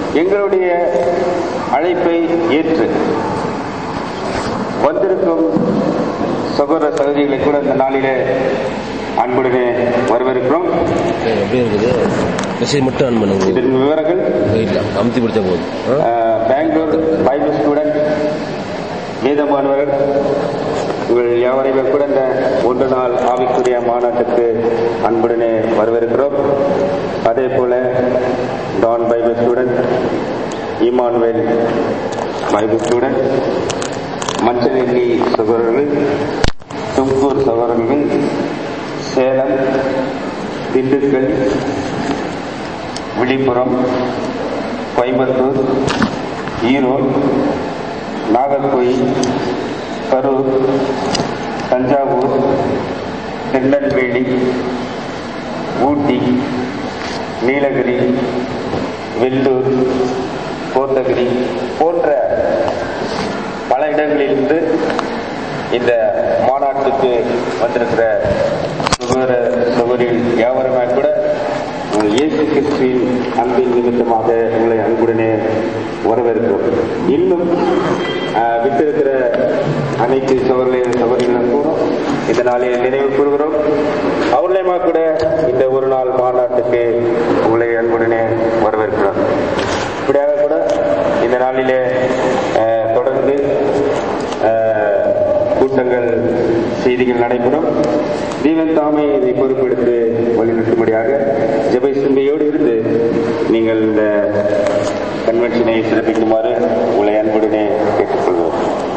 எங்களுடைய அழைப்பை ஏற்று வந்திருக்கும் சகோதர சகோதரிகளை கூட இந்த நாளிலே அன்புடனே வரவேற்கிறோம் அப்படியே இருக்குது மெசேஜ் மட்டும் ஆன் பண்ணுங்க இதன் விவரங்கள் வெயிட்ல அமுத்தி பிடிச்சா போதும் ஆ? அஹ், பெங்களூர் பைபிள் ஸ்டூடெண்ட் வேதமானவர் உங்கள் யாவரையுமே கூட இந்த ஒன்று நாள் ஆவிக்குரிய மாநாட்டுக்கு அன்புடனே வரவேற்கிறோம் அதே போல Don Bible student Immanuel Bible student Manjanelli சகோதரர்கள் தும்கூர் சகோதரர்கள் சேலம் திண்டுக்கல் விழுப்புரம் கோயம்புத்தூர் ஈரோடு நாகர்கோயில் கரூர் தஞ்சாவூர் திருநெல்வேலி ஊட்டி நீலகிரி வெள்ளூர் கோத்தகிரி போன்ற பல இடங்களிலிருந்து இந்த மாநாட்டுக்கு வந்திருக்கிற சுகர சுகரில் யாவருமே கூட உங்கள் இயேசு கிறிஸ்துவின் அன்பின் நிமித்தமாக உங்களை அன்புடனே வரவேற்கிறோம் இன்னும் ஆஹ், விட்டிருக்கிற அனைத்து சகோதரர்களையும் சகோதரிகளும் கூட இந்த நாளில் நினைவு கூறுகிறோம் அவர்களையுமா கூட இந்த ஒரு நாள் மாநாட்டுக்கு உங்களை அன்புடனே வரவேற்கிறோம் இப்படியாக கூட இந்த நாளிலே ஆஹ், தொடர்ந்து ஆஹ், கூட்டங்கள் செய்திகள் நடைபெறும் தீவன் தாமே இதை பொறுப்பெடுத்து வழிநடத்தும்படியாக ஜெப சிந்தையோடு இருந்து நீங்கள் இந்த கன்வென்ஷனை சிறப்பிக்குமாறு உங்களை அன்புடனே கேட்டுக்கொள்வோம்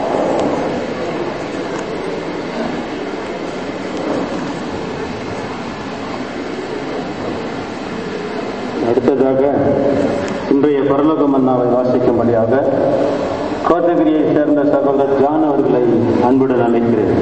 அடுத்ததாக இன்றைய பரலோக மன்னாவை வாசிக்கும்படியாக கோத்தகிரியை சேர்ந்த சகோதரர் ஜான் அவர்களை அன்புடன் அழைக்கிறேன்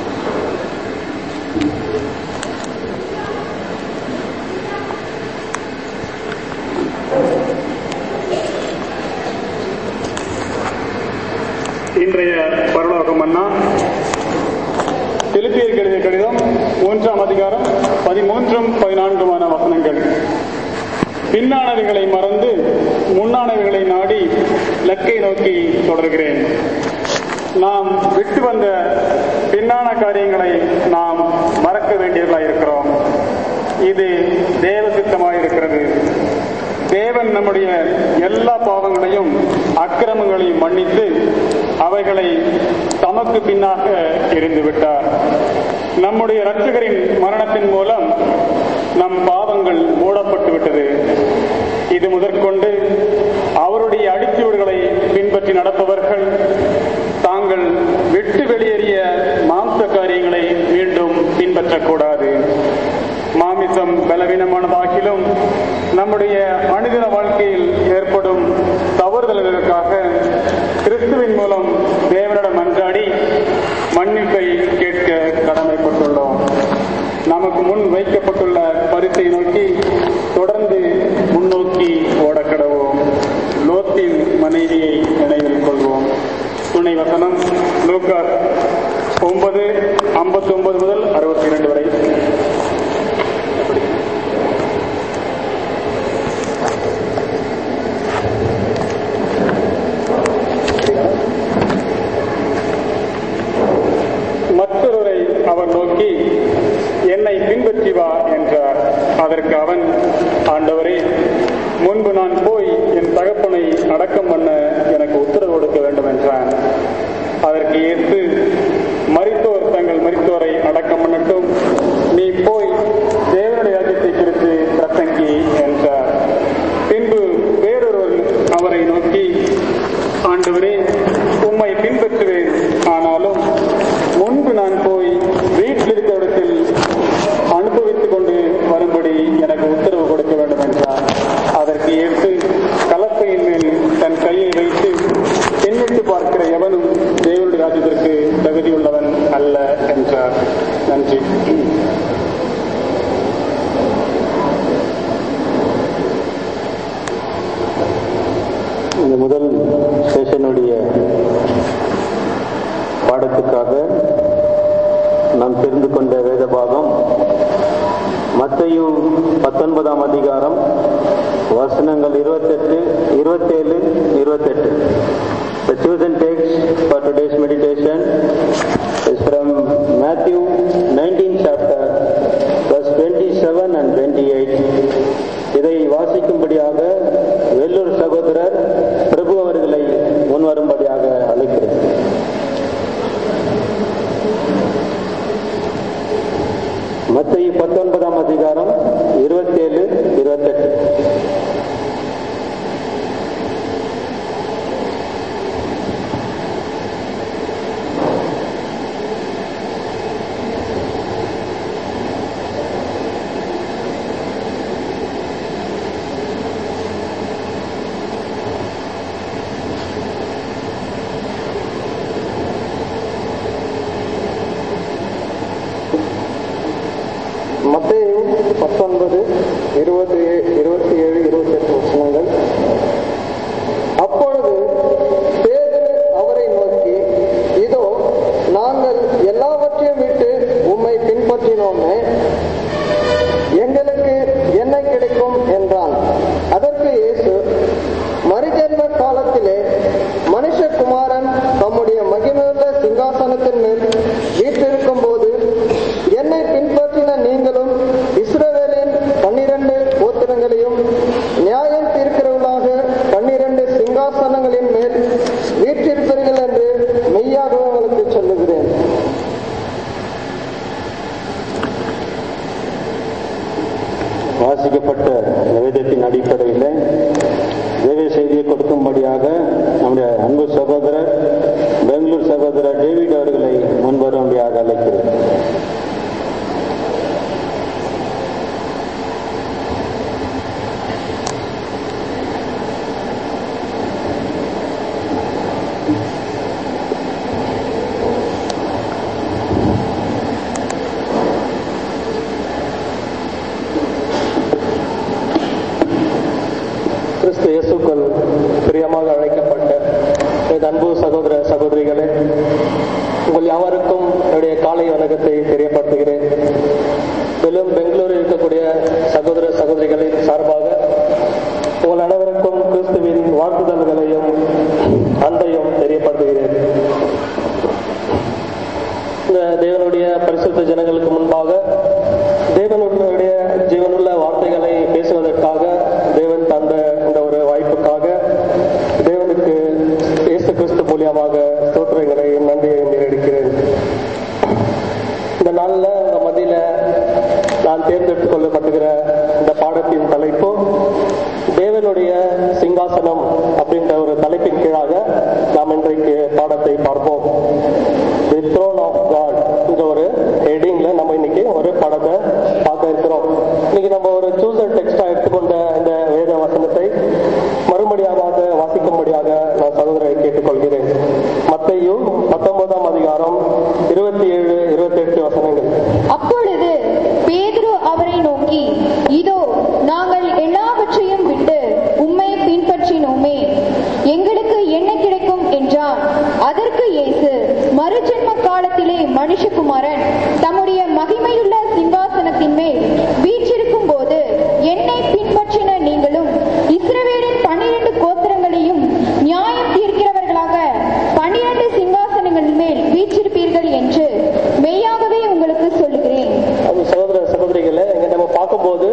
இன்றைய பரலோக மன்னா பிலிப்பியருக்கு எழுதிய கடிதம் மூன்றாம் அதிகாரம் பதிமூன்றும் பதினான்குமான வசனங்கள் பின்னானவைகளை மறந்து முன்னானவைகளை நாடி லக்கை நோக்கி தொடர்கிறேன் நாம் விட்டு வந்த பின்னான காரியங்களை நாம் மறக்க வேண்டியவர்களாக இருக்கிறோம் இது தேவ சித்தமாயிருக்கிறது தேவன் நம்முடைய எல்லா பாவங்களையும் அக்கிரமங்களையும் மன்னித்து அவைகளை தமக்கு பின்னாக எரிந்து விட்டார் நம்முடைய இரட்சகரின் மரணத்தின் மூலம் நம் பாவங்கள் மூடப்பட்டு விட்டது இது முதற்கொண்டு அவருடைய அடிச்சுவடுகளை பின்பற்றி நடப்பவர்கள் தாங்கள் விட்டு வெளியேறிய மாம்ச காரியங்களை மீண்டும் பின்பற்றக்கூடாது மாமிசம் பலவீனமானதாகிலும் நம்முடைய அனுதின வாழ்க்கையில் ஏற்படும் தவறுதல்களுக்காக கிறிஸ்துவின் மூலம் தேவனிடம் மன்றாடி மன்னிப்பை கேட்க கடமைப்பட்டுள்ளோம் நமக்கு முன் வைக்கப்பட்டுள்ள பரிசை நோக்கி தொடர்ந்து முன்னோக்கி ஓடக்கடவோம் லோத்தின் மனைவியை நினைவில் கொள்வோம் துணை வசனம் லூக்காஸ் ஒன்பது ஐம்பத்தி ஒன்பது முதல் அறுபத்தி இரண்டு வரை மற்றொருவரை அவர் நோக்கி என்னை பின்பற்றி வா என்றார் அதற்கு அவன் ஆண்டவரே முன்பு நான் போய் என் தகப்பனை அடக்கம் பண்ண எனக்கு உத்தரவு கொடுக்க வேண்டும் என்றான் அதற்கு இயேசு மரித்தோர் தங்கள் மரித்தோரை அடக்கம் பண்ணட்டும் நீ போய் தேவனுடைய ராஜ்யத்தை குறித்து பிரசங்கி என்றார் பின்பு வேறொருவர் அவரை நோக்கி ஆண்டவரே உம்மை பின்பற்றுவேன் ஆனாலும் முன்பு நான் போய் வீட்டில் இருக்கிற இடத்தில் அனுபவித்துக் கொண்டு வரும்படி எனக்கு உத்தரவு கொடுக்க வேண்டும் என்றார் அதற்கு ஏற்று கலப்பையின் மேல் தன் கையை வைத்து பின்னிட்டு பார்க்கிற எவனும் தேவனுடைய ராஜ்யத்திற்கு தகுதியுள்ளவன் அல்ல என்றார் நன்றி இந்த முதல் செஷனுடைய பாடத்துக்காக நாம் தெரிந்து கொண்ட வேத பாகம் மத்தையு பத்தொன்பதாம் அதிகாரம் வசனங்கள் இருபத்தெட்டு இருபத்தேழு இருபத்தெட்டு The chosen text for today's meditation is from Matthew 19th chapter, verse 27 and 28. இதை வாசிக்கும்படியாக வெள்ளூர் சகோதரர் பிரபு அவர்களை முன்வரும்படியாக அழைக்கிறேன் மத்திய பத்தொன்பதாம் அதிகாரம் இருபத்தேழு இருபத்தெட்டு மத்தேயு பத்தொன்பது இருபது இருபத்தி ஏழு இருபத்தி எட்டு வசனங்கள் அப்பொழுது பேதுரு அவரை நோக்கி இதோ நாங்கள் எல்லாவற்றையும் விட்டு உம்மை பின்பற்றினோமே எங்களுக்கு என்ன கிடைக்கும் என்றான் அதற்கு இயேசு மறுஜென்ம காலத்திலே மனுஷகுமாரன் தம்முடைய மகிமையுள்ள சிங்காசனத்தின் மேல் வீற்றிருக்கும் போது என்னை பின்பற்றின நீங்களும் இஸ்ரவேலின் பன்னிரண்டு கோத்திரங்களையும் நியாயம் தீர்க்கிறவர்களாக பன்னிரண்டு சிங்காசனங்களின் மேல் வீற்றிருப்பீர்கள் என்று மெய்யாகவே உங்களுக்கு சொல்லுகிறேன் வாசிக்கப்பட்ட வேதத்தின் அடிப்படையில் தேவ செய்தியை கொடுக்கும்படியாக நம்முடைய அன்பு சகோதரர் பெங்களூர் சகோதரர் டேவிட் அவர்களை முன்வரும்படியாக அழைக்கிறேன் கிறிஸ்து இயேசுக்குள் பிரியமாக அழைக்கப்பட்ட எனது அன்பு சகோதர சகோதரிகளே உங்கள் யாவருக்கும் என்னுடைய காலை வணக்கத்தை தெரியப்படுத்துகிறேன் மேலும் பெங்களூரில் இருக்கக்கூடிய சகோதர சகோதரிகளின் சார்பாக உங்கள் அனைவருக்கும் கிறிஸ்துவின் வாழ்த்துதல்களையும் அன்பையும் தெரியப்படுத்துகிறேன் இந்த தேவனுடைய பரிசுத்த ஜனங்களுக்கு முன்பாக தேவனுடைய ஜீவனுள்ள வார்த்தைகளை பேசுவதற்காக தேவன் தந்த இந்த ஒரு வாய்ப்புக்காக தேவனுக்கு இயேசு கிறிஸ்து மூலியமாக ஸ்தோத்திரங்களை நன்றியை நேரடிக்கிறேன் இந்த நாளில் உங்க மத்தியில நான் தேர்ந்தெடுத்துக் கொள்ளப்பட்டுகிற இந்த பாடத்தின் தலைப்பு தேவனுடைய சிங்காசனம் அப்படின்ற ஒரு தலைப்பின் கீழாக நாம் இன்றைக்கு பாடத்தை பார்ப்போம் தி த்ரோன் ஆஃப் காட் என்ற ஒரு ஹெட்டிங்ல நம்ம இன்னைக்கு ஒரு பாடத்தை பார்க்க இருக்கிறோம் இன்னைக்கு நம்ம ஒரு சூசர் டெக்ஸ்டா எடுத்துக்கொண்ட இந்த வேத வசனத்தை மறுபடியாக வாசிக்கும்படியாக நான் சகோதரரை கேட்டுக்கொள்கிறேன் மத்தையு பத்தொன்பதாம் அதிகாரம் இருபத்தி ஏழு இருபத்தி எட்டு வசனங்கள் அப்பொழுது பேதுரு அவரை நோக்கி இதோ நாங்கள் எல்லாவற்றையும் விட்டு உம்மை பின்பற்றினோமே எங்களுக்கு என்ன கிடைக்கும் என்றான் அதற்கு இயேசு மறுஜென்ம காலத்திலே மனுஷகுமாரன் தம்முடைய மகிமையுள்ள சிங்காசனத்தின் மேல் வீற்றிருக்கும் போது என்னை பின்பற்றின நீங்களும் இஸ்ரவேலின் பன்னிரண்டு கோத்திரங்களையும் நியாயம் தீர்க்கிறவர்களாக பன்னிரண்டு சிங்காசனங்களின் மேல் வீற்றிருப்பீர்கள் என்று மெய்யாகவே உங்களுக்கு சொல்லுகிறேன் அது சகோதர சகோதரிகளை இங்க நம்ம பார்க்கும்போது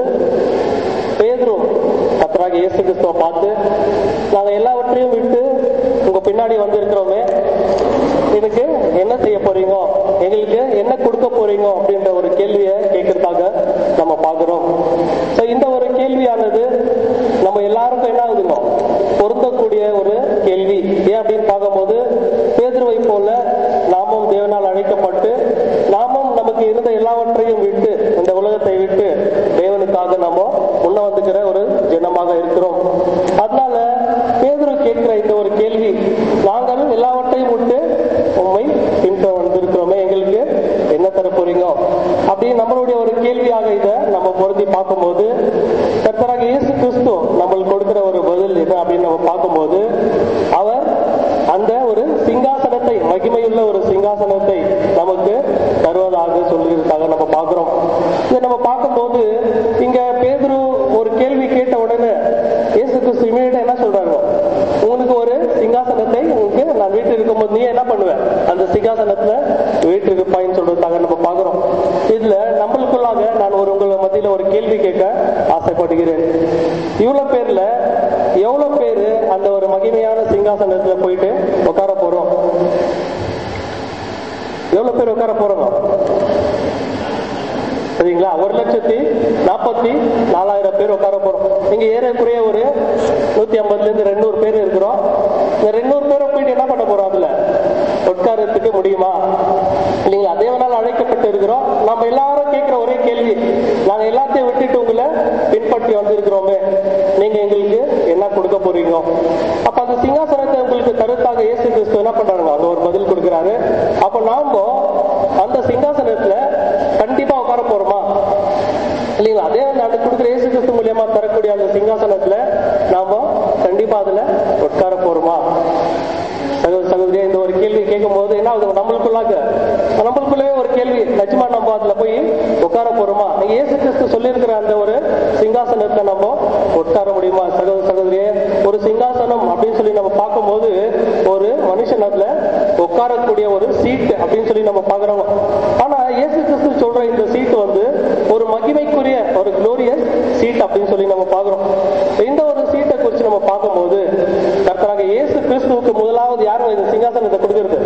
பேதுரும் கத்தராக இயேசு கிறிஸ்துவ பார்த்து நாங்க எல்லாவற்றையும் விட்டு உங்க பின்னாடி வந்திருக்கிறோமே இதுக்கு என்ன செய்ய போறீங்க எங்களுக்கு என்ன கொடுக்க போறீங்க அப்படின்ற ஒரு கேள்வியை கேட்கறதுக்காக நம்ம பார்க்கிறோம் சோ இந்த ஒரு கேள்வியானது நம்ம எல்லாருக்கும் என்ன ஆகுதுங்க பொருந்தக்கூடிய ஒரு கேள்வி ஏன் அப்படின்னு பார்க்கும்போது பேதுருவை போல நாமும் தேவனால் அழைக்கப்பட்டு நாமும் நமக்கு இருந்த எல்லாவற்றையும் விட்டு இந்த உலகத்தை விட்டு தேவனுக்காக நம்ம முன்ன வந்துக்கிற ஒரு ஜனமாக இருக்கிறோம் அதனால பேதுரு கேட்கிற இந்த ஒரு கேள்வி நாங்கள் எல்லாவற்றையும் விட்டு உண்மை பின்தொ வந்திருக்கிறோமே எங்களுக்கு என்ன தர போறீங்க அப்படின்னு நம்மளுடைய ஒரு கேள்வியாக இதை நம்ம பொருந்தி பார்க்கும்போது கர்த்தராக இயேசு கிறிஸ்து நம்மளுக்கு கொடுக்கிற ஒரு பதில் என்ன அப்படின்னு நம்ம பார்க்கும்போது அவர் அந்த ஒரு சிங்காசனத்தை மகிமையுள்ள ஒரு சிங்காசனத்தை நமக்கு தருவதாக சொல்லுவதற்காக நம்ம பார்க்கிறோம் இதை நம்ம பார்க்கும்போது இங்க பேதுரு ஒரு கேள்வி கேட்ட உடனே இயேசு கடமைப்படுகிறேன் இவ்வளவு பேர்ல எவ்வளவு பேரு அந்த ஒரு மகிமையான சிங்காசனத்துல போயிட்டு உட்கார போறோம் எவ்வளவு பேர் உட்கார போறோம் சரிங்களா ஒரு லட்சத்தி நாற்பத்தி நாலாயிரம் பேர் உட்கார போறோம் இங்க ஏறக்குறைய ஒரு நூத்தி ஐம்பதுல இருந்து ரெண்டூறு பேர் இருக்கிறோம் இந்த ரெண்டூறு பேரை போயிட்டு என்ன பண்ண போறோம் அதுல உட்காரத்துக்கு முடியுமா இல்லைங்களா தேவனால் அழைக்கப்பட்டு இருக்கிறோம் நம்ம எல்லாரும் கேட்கிற ஒரே கேள்வி நாங்க எல்லாத்தையும் விட்டுட்டு உங்களை பின்பற்றி வந்திருக்கிறோமே நீங்க எங்களுக்கு என்ன கொடுக்க போறீங்க அப்ப அந்த சிங்காசனத்தை உங்களுக்கு கருத்தாக இயேசு கிறிஸ்து என்ன பண்றாங்க அங்க ஒரு பதில் கொடுக்கிறாரு அப்ப நாம அந்த சிங்காசனத்துல கண்டிப்பா உட்கார போறோமா இல்லைங்களா அதே அந்த கொடுக்குற இயேசு கிறிஸ்து மூலியமா தரக்கூடிய அந்த சிங்காசனத்துல நாம கண்டிப்பா அதுல உட்கார போறோமா சகோதர சகோதரியா இந்த ஒரு கேள்வி கேட்கும் போது என்ன ஆகுது நம்மளுக்குள்ளாக நம்மளுக்குள்ளே ஒரு கேள்வி நிஜமா நம்ம அதுல போய் உட்கார போறோமா நீங்க இயேசு கிறிஸ்து சொல்லியிருக்கிற அந்த ஒரு சிங்காசனத்துல நம்ம உட்கார முடியுமா சகோதர சகோதரியே ஒரு சிங்காசனம் அப்படின்னு சொல்லி நம்ம பார்க்கும்போது ஒரு மனுஷன் அதுல உட்காரக்கூடிய ஒரு சீட் அப்படின்னு சொல்லி நம்ம பார்க்கிறோம் ஆனா இயேசு கிறிஸ்து சொல்ற இந்த சீட் வந்து ஒரு மகிமைக்குரிய ஒரு குளோரியஸ் சீட் அப்படின்னு சொல்லி நம்ம பார்க்கிறோம் இந்த ஒரு சீட்டை குறித்து நம்ம பார்க்கும்போது கர்த்தராக இயேசு கிறிஸ்துவுக்கு முதலாவது யாரும் இந்த சிங்காசனத்தை கொடுக்கிறது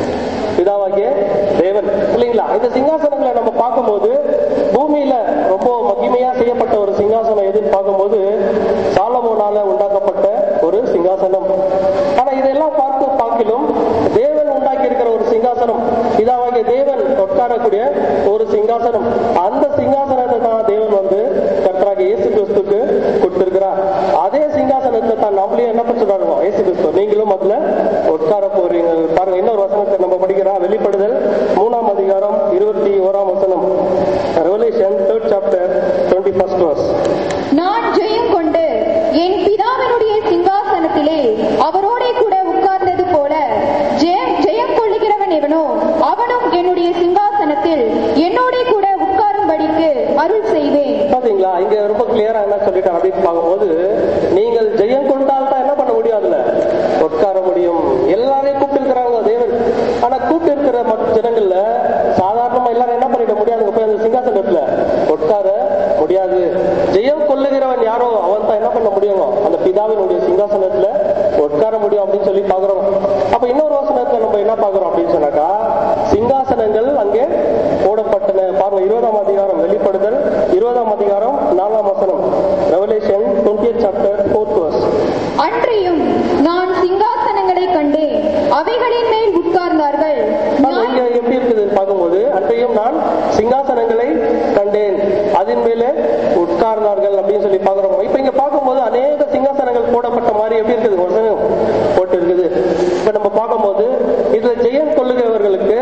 பிதாவாகிய தேவன் இல்லைங்களா இந்த சிங்காசனங்களை நம்ம பார்க்கும்போது பூமியில ரொம்ப மகிமையா செய்யப்பட்ட ஒரு சிங்காசனம் எதுன்னு பார்க்கும்போது சாலமோனால உண்டாக்கப்பட்ட ஒரு சிங்காசனம் ஆனா இதெல்லாம் பார்த்து பார்க்கிலும் தேவன் உண்டாக்கி இருக்கிற ஒரு சிங்காசனம் பிதாவாகிய தேவன் உட்காரக்கூடிய ஒரு சிங்காசனம் அந்த சிங்காசனத்தை தான் தேவன் வந்து கர்த்தராக இயேசு கிறிஸ்துக்கு கொடுத்திருக்கிறார் அதே சிங்காசனத்தை தான் நம்மளையும் என்ன பண்ணுறாங்க இயேசு கிறிஸ்து நீங்களும் அதுல உட்கார போறீங்க பாருங்க இன்னொரு வசனத்தை நம்ம படிக்கிறோம் வெளிப்படுதல் மூணாம் அதிகாரம் இருபத்தி ஓராம் வசனம் Revelation third chapter twenty first verse நான் ஜெயம் கொண்டு என் பிதாவினுடைய சிங்காசனத்திலே அவரோடே கூட உட்கார்ந்தது போல ஜெயம் ஜெயம் கொள்ளுகிறவன் எவனோ அவனும் என்னுடைய சிங்காசனத்தில் என்னோடே கூட உட்காரும்படிக்கு அருள் செய்வேன் பாத்தீங்களா இங்க ரொம்ப கிளியரா என்ன சொல்லிட்டார் அப்படின்னு பார்க்கும்போது நீங்கள் ஜெயம் கொண்டால் தான் என்ன பண்ண முடியும் அதுல உட்கார முடியும் எல்லாரையும் கூப்பிட்டு இருக்கிறாங்க தேவன் ஆனா கூப்பிட்டு இருக்கிற மற்ற ஜனங்கள்ல சாதாரணமா எல்லாரும் என்ன பண்ணிட முடியாது போய் அந்த சிங்காசனத்துல உட்கார முடியாது ஜெயம் கொள்ளுகிறவன் யாரோ அவன் தான் என்ன பண்ண முடியும் அந்த பிதாவினுடைய சிங்காசனத்துல உட்கார முடியும் அப்படின்னு சொல்லி பாக்குறோம் அப்ப இன்னொரு வசனத்துல நம்ம என்ன பாக்குறோம் அப்படின்னு சொன்னாக்கா சிங்காசனங்கள் அங்கே போடப்பட்டன பாருங்க இருபதாம் அதிகாரம் வெளிப்படுதல் இருபதாம் அதிகாரம் நாலாம் வசனம் Revelation twenty chapter fourth verse அன்றையும் நான் சிங்காசனங்களை கண்டேன் அவைகளின் மேல் உட்கார்ந்தார்கள் இங்க எப்படி இருக்குது பார்க்கும்போது அன்றையும் நான் சிங்காசனங்களை கண்டேன் அதன் மேலே உட்கார்ந்தார்கள் அப்படின்னு சொல்லி பாக்குறோம் இப்ப இங்க பார்க்கும்போது அநேக சிங்காசனங்கள் போடப்பட்ட மாதிரி எப்படி இருக்குது வசனம் போட்டு இருக்குது இப்ப நம்ம பார்க்கும்போது இதுல ஜெயம் கொள்ளுகிறவர்களுக்கு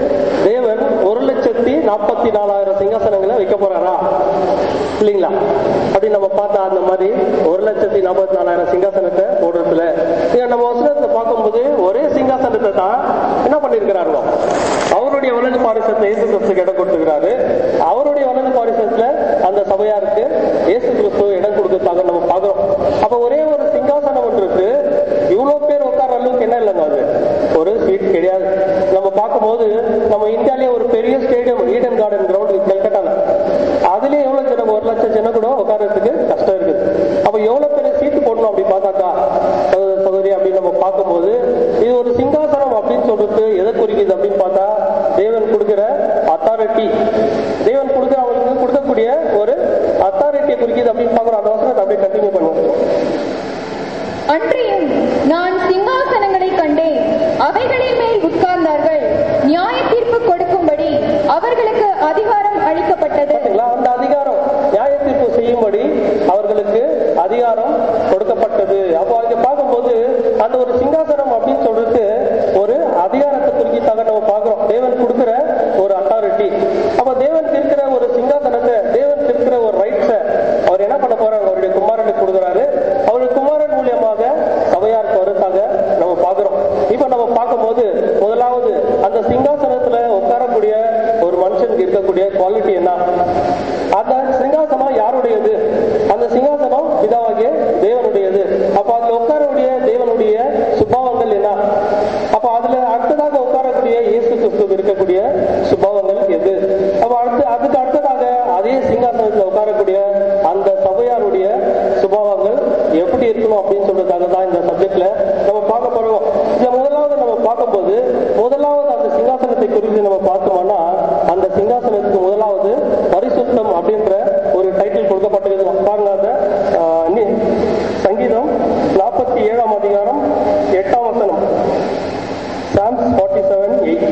தேவன் ஒரு லட்சத்தி நாற்பத்தி நாலாயிரம் சிங்காசனங்களை வைக்க போறாரா இல்லைங்களா அப்படி நம்ம பார்த்தா அந்த மாதிரி ஒரு லட்சத்தி நாற்பத்தி நாலாயிரம் சிங்காசனத்தை போடுறதுல இங்க நம்ம வசனத்தை பார்க்கும்போது ஒரே சிங்காசனத்தை தான் என்ன பண்ணிருக்கிறாரோ அவருடைய வலது பாரிசத்தை இயேசு கிறிஸ்துக்கு இடம் கொடுத்துக்கிறாரு அவருடைய வலது பாரிசத்துல அந்த சபையாருக்கு இயேசு கிறிஸ்து இடம் கொடுக்கறதாக நம்ம பார்க்கிறோம் அப்ப ஒரே ஒரு சிங்காசனம் ஒன்று இருக்கு இவ்வளவு பேர் உட்கார அளவுக்கு என்ன இல்லைங்க அது ஒரு சீட் கிடையாது நம்ம பார்க்கும்போது நம்ம இந்தியாலயே ஒரு பெரிய ஸ்டேடியம் ஈடன் கார்டன் கிரவுண்ட் கல்கட்டால அதுலயே எவ்வளவு ஜனம் ஒரு லட்சம் ஜனம் கூட உட்கார்றதுக்கு கஷ்டம் இருக்குது அப்ப எவ்வளவு பெரிய சீட்டு போடணும் அப்படி பார்த்தாக்கா சகோதர சகோதரி அப்படின்னு நம்ம பார்க்கும்போது இது ஒரு சிங்காசனம் அப்படின்னு சொல்றது எதை குறிக்குது அப்படின்னு பார்த்தா தேவன் கொடுக்கிற அத்தாரிட்டி தேவன் கொடுக்கிற அவங்களுக்கு கொடுக்கக்கூடிய ஒரு அத்தாரிட்டியை குறிக்குது அப்படின்னு பார்க்குறோம் அந்த வசனத்தை அப்படியே கண்டினியூ பண்ணுவோம் அன்றையும் நான் சிங்காசனங்களை கண்டேன் அவைகளின் மேல் உட்கார்ந்தார்கள் நியாய தீர்ப்பு கொடுக்கும்படி அவர்களுக்கு அதிகாரம் அளிக்கப்பட்டது பாத்தீங்களா அந்த அதிகாரம் நியாய தீர்ப்பு செய்யும்படி அவர்களுக்கு அதிகாரம் கொடுக்கப்பட்டது அப்போ அங்க பார்க்கும்போது அந்த ஒரு சிங்காசனம் அப்படின்னு சொல்றது ஒரு அதிகாரத்தை குறிக்கிட்டாக நம்ம பார்க்கிறோம் தேவன் கொடுக்கிற ஒரு அத்தாரிட்டி அப்ப தேவன் இருக்கிற ஒரு சிங்காசனத்தை தேவன் இருக்கிற ஒரு ரைட்ஸை அவர் என்ன பண்ண போறாரு அவருடைய குமாரனுக்கு கொடுக்குறாரு அவருடைய குமாரன் மூலியமாக சபையாருக்கு வருதாக நம்ம பார்க்கிறோம் இப்ப நம்ம பார்க்கும்போது முதலாவது அந்த சிங்காசனத்துல உட்காரக்கூடிய ஒரு மனுஷனுக்கு இருக்கக்கூடிய குவாலிட்டி என்ன அந்த சிங்காசனம் யாருடையது அந்த சிங்காசனம் பிதாவாகிய தேவனுடையது அப்ப அதுல உட்காரக்கூடிய தேவனுடைய சுபாவங்கள் என்ன அப்ப அதுல அடுத்ததாக உட்காரக்கூடிய இயேசு கிறிஸ்து இருக்கக்கூடிய சுபாவங்கள் எது அப்ப அடுத்து அதுக்கு அடுத்ததாக அதே சிங்காசனத்துல உட்காரக்கூடிய அந்த சபையாருடைய இருக்கணும் அப்படின்னு சொல்றதுக்காக தான் இந்த சப்ஜெக்ட்ல நம்ம பார்க்க போறோம் இதுல முதலாவது நம்ம பார்க்கும்போது முதலாவது அந்த சிங்காசனத்தை குறித்து நம்ம பார்த்தோம்னா அந்த சிங்காசனத்துக்கு முதலாவது பரிசுத்தம் அப்படின்ற ஒரு டைட்டில் கொடுக்கப்பட்டிருக்கு பாருங்க அந்த ஆஹ், நி- சங்கீதம் நாற்பத்தி ஏழாம் அதிகாரம் எட்டாம் வசனம் சாம்ஸ் ஃபார்ட்டி செவன் எயிட்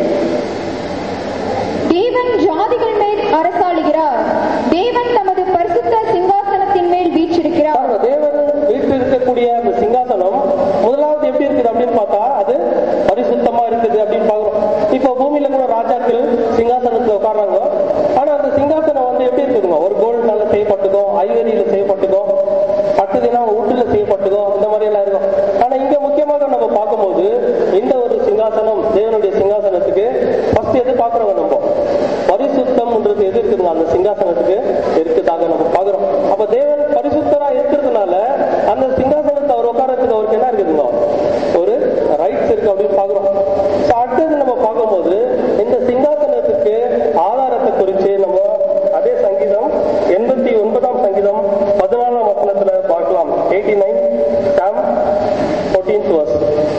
தேவன் ஜாதிகள் மேல் அரசாளுகிறார் தேவன் தமது பரிசுத்த சிங்காசனத்தின் மேல் வீற்றிருக்கிறார் பாருங்க, தேவன் வீட்டில் இருக்கக்கூடிய அந்த சிங்காசனம் முதலாவது எப்படி இருக்குது அப்படின்னு பார்த்தா அது பரிசுத்தமா இருக்குது அப்படின்னு பார்க்கிறோம் இப்போ பூமியில கூட ராஜாக்கள் சிங்காசனத்துல உட்கார்றாங்க ஆனா அந்த சிங்காசனம் வந்து எப்படி இருக்குதுங்க ஒரு கோல்டுனால செய்யப்பட்டதோ ஐவரியில செய்யப்பட்டதோ அடுத்ததுனா உட்டுல செய்யப்பட்டதோ இந்த மாதிரி எல்லாம் இருக்கும் ஆனா இங்க முக்கியமாக நம்ம பார்க்கும்போது இந்த ஒரு சிங்காசனம் தேவனுடைய சிங்காசனத்துக்கு ஃபர்ஸ்ட் எது பார்க்கிறோம் நம்ம பரிசுத்தம்ன்றது எது இருக்குதுங்க அந்த சிங்காசனத்துக்கு இருக்குதாக நம்ம பார்க்கிறோம் அப்ப தேவன் பரிசுத்தரா இருக்கிறதுனால அந்த சிங்காசனத்தை அவர் உட்காரத்துக்கு அவருக்கு என்ன இருக்குதுங்க ஒரு ரைட்ஸ் இருக்கு அப்படின்னு பார்க்கிறோம் So, அடுத்தது நம்ம பார்க்கும்போது இந்த சிங்காசனத்துக்கு ஆதாரத்தை குறித்து நம்ம அதே சங்கீதம் எண்பத்தி ஒன்பதாம் சங்கீதம் பதினாலாம் வசனத்துல பார்க்கலாம் eighty nine psalm fourteenth verse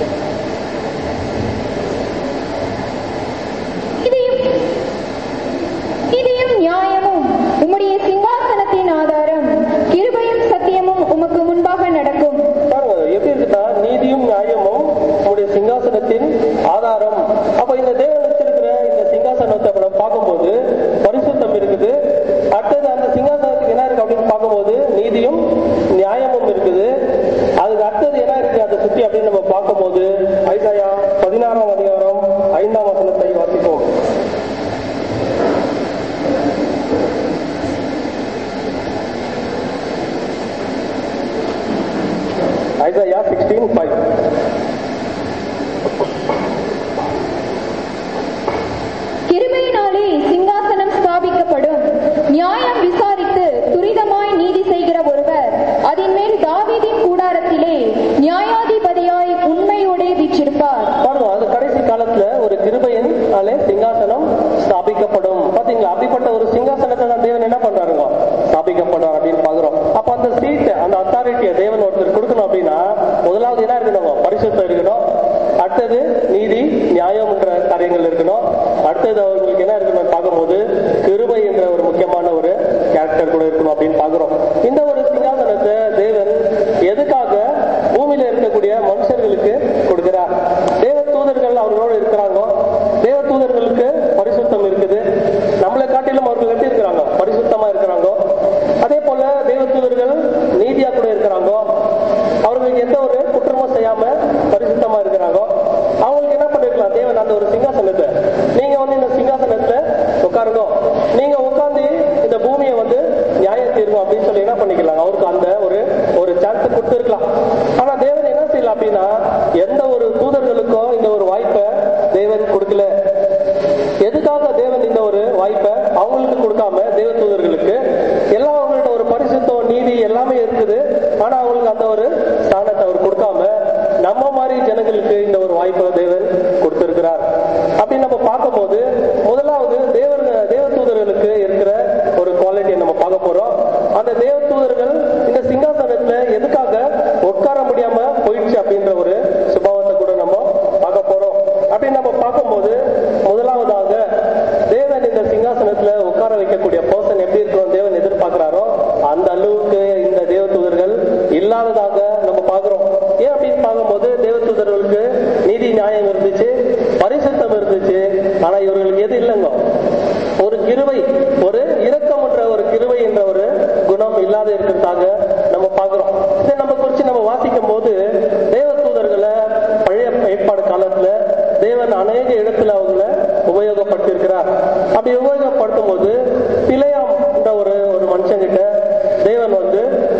நீதியும் நீதியும் நியாயமும் உம்முடைய சிங்காசனத்தின் ஆதாரம் கிருபையும் சத்தியமும் உமக்கு முன்பாக நடக்கும் பாருங்க எப்படி இருக்குதா நீதியும் நியாயமும் உங்களுடைய சிங்காசனத்தின் ஆதாரம் அப்ப இந்த தேவன் வச்சிருக்கிற இந்த சிங்காசனத்தை அப்ப நம்ம பார்க்கும்போது பரிசுத்தம் இருக்குது அடுத்தது அந்த சிங்காசனத்துக்கு என்ன இருக்கு அப்படின்னு பார்க்கும்போது நீதியும் நியாயமும் இருக்குது அதுக்கு அடுத்தது என்ன இருக்கு அதை சுத்தி அப்படின்னு நம்ம பார்க்கும்போது ஐசாயா பதினாறாம் அதிகாரம் ஐந்தாம் வசனத்தை வாசிப்போம் ஐசாயா சிக்ஸ்டீன் ஃபைவ் கிருபையினாலே சிங்காசனம் ஸ்தாபிக்கப்படும் நியாயம் விசாரித்து துரிதமாய் நீதி செய்கிற ஒருவர் அதன் மேல் தாவீதின் கூடாரத்திலே நியாயாதிபதியாய் உண்மையோடே வீற்றிருப்பார் பாருங்க அது கடைசி காலத்துல ஒரு கிருபையின் ஆலே சிங்காசனம் ஸ்தாபிக்கப்படும் பாத்தீங்களா அப்படிப்பட்ட ஒரு சிங்காசனத்தை தான் தேவன் என்ன பண்றாருங்க ஸ்தாபிக்கப்படுவார் அப்படின்னு பாக்குறோம் அப்ப அந்த சீட் அந்த அத்தாரிட்டியை தேவன் ஒருத்தர் கொடுக்கணும் அப்படின்னா முதலாவது என்ன இருக்கணும் பரிசுத்தம் இருக்கணும் அடுத்தது நீதி நியாயம்ன்ற காரியங்கள் இருக்கணும் அடுத்தது அவங்களுக்கு என்ன இருக்கணும் பார்க்கும்போது கிருபை என்ற ஒரு முக்கியமான ஒரு கேரக்டர் கூட இருக்கணும் அப்படின்னு பாக்குறோம் இந்த ஒரு சிங்காசனத்தை தேவன் எதுக்காக பூமியில இருக்கக்கூடிய மனுஷர்களுக்கு கொடுக்கிறார் தேவ தூதர்கள் அவர்களோடு இருக்கிறாங்க தேவ தூதர்களுக்கு பரிசுத்தம் இருக்குது நம்மளை காட்டிலும் அவர்கள் எப்படி இருக்கிறாங்க பரிசுத்தமா இருக்கிறாங்க அதே போல தேவ தூதர்கள் நீதியா கூட இருக்கிறாங்க அவர்களுக்கு எந்த ஒரு குற்றமும் செய்யாம பரிசுத்தமா இருக்கிறாங்க அவங்களுக்கு என்ன பண்ணிருக்கலாம் தேவன் அந்த ஒரு சிங்காசனத்தை நீங்க வந்து இந்த சிங்காசனத்துல உட்காருங்க நீங்க உட்கார்ந்து இந்த பூமியை வந்து நியாயம் தீர்வும் அப்படின்னு சொல்லி என்ன பண்ணிக்கலாம் அவருக்கு அந்த ஒரு ஒரு சான்ஸ் கொடுத்துருக்கலாம் ஆனா தேவன் என்ன செய்யலாம் அப்படின்னா எந்த ஒரு தூதர்களுக்கோ இந்த ஒரு வாய்ப்பை தேவன் கொடுக்கல எதுக்காக தேவன் இந்த ஒரு வாய்ப்பை அவங்களுக்கு கொடுக்காம தேவ தூதர்களுக்கு எல்லாம் அவங்கள்ட்ட ஒரு பரிசுத்தம் நீதி எல்லாமே இருக்குது ஆனா அவங்களுக்கு அந்த ஒரு ஸ்தானத்தை அவர் கொடுக்காம நம்ம மாதிரி ஜனங்களுக்கு இந்த ஒரு வாய்ப்பை தேவன் கொடுத்திருக்கிறார் அப்படின்னு நம்ம பார்க்கும்போது முதலாவது தேவர் தேவ தூதர்களுக்கு இருக்கிற ஒரு குவாலிட்டியை நம்ம பார்க்க போறோம் அந்த தேவ தூதர்கள் இந்த சிங்காசனத்துல எதுக்காக உட்கார முடியாம போயிடுச்சு அப்படின்ற ஒரு சுபாவத்தை கூட நம்ம பார்க்க போறோம் அப்படின்னு நம்ம பார்க்கும்போது முதலாவதாக தேவன் இந்த சிங்காசனத்துல உட்கார வைக்கக்கூடிய பர்சன் எப்படி இருக்கணும் தேவன் எதிர்பார்க்கிறாரோ அந்த அளவுக்கு இந்த தேவ தூதர்கள் இல்லாததாக நம்ம பார்க்கிறோம் ஏன் அப்படின்னு பார்க்கும்போது தேவ தூதர்களுக்கு நீதி நியாயம் இருந்துச்சு பரிசுத்தம் இருந்துச்சு ஆனா இவர்களுக்கு எது இல்லைங்க ஒரு கிருவை ஒரு இரக்கம் என்ற ஒரு கிருவை என்ற ஒரு குணம் இல்லாத இருக்கிறதாக நம்ம பார்க்கிறோம் இதை நம்ம குறித்து நம்ம வாசிக்கும் போது தேவ தூதர்களை பழைய ஏற்பாடு காலத்துல தேவன் அநேக இடத்துல அவங்கள உபயோகப்படுத்தியிருக்கிறார் அப்படி உபயோகப்படுத்தும் போது பிழையாம் என்ற ஒரு ஒரு மனுஷங்கிட்ட தேவன் வந்து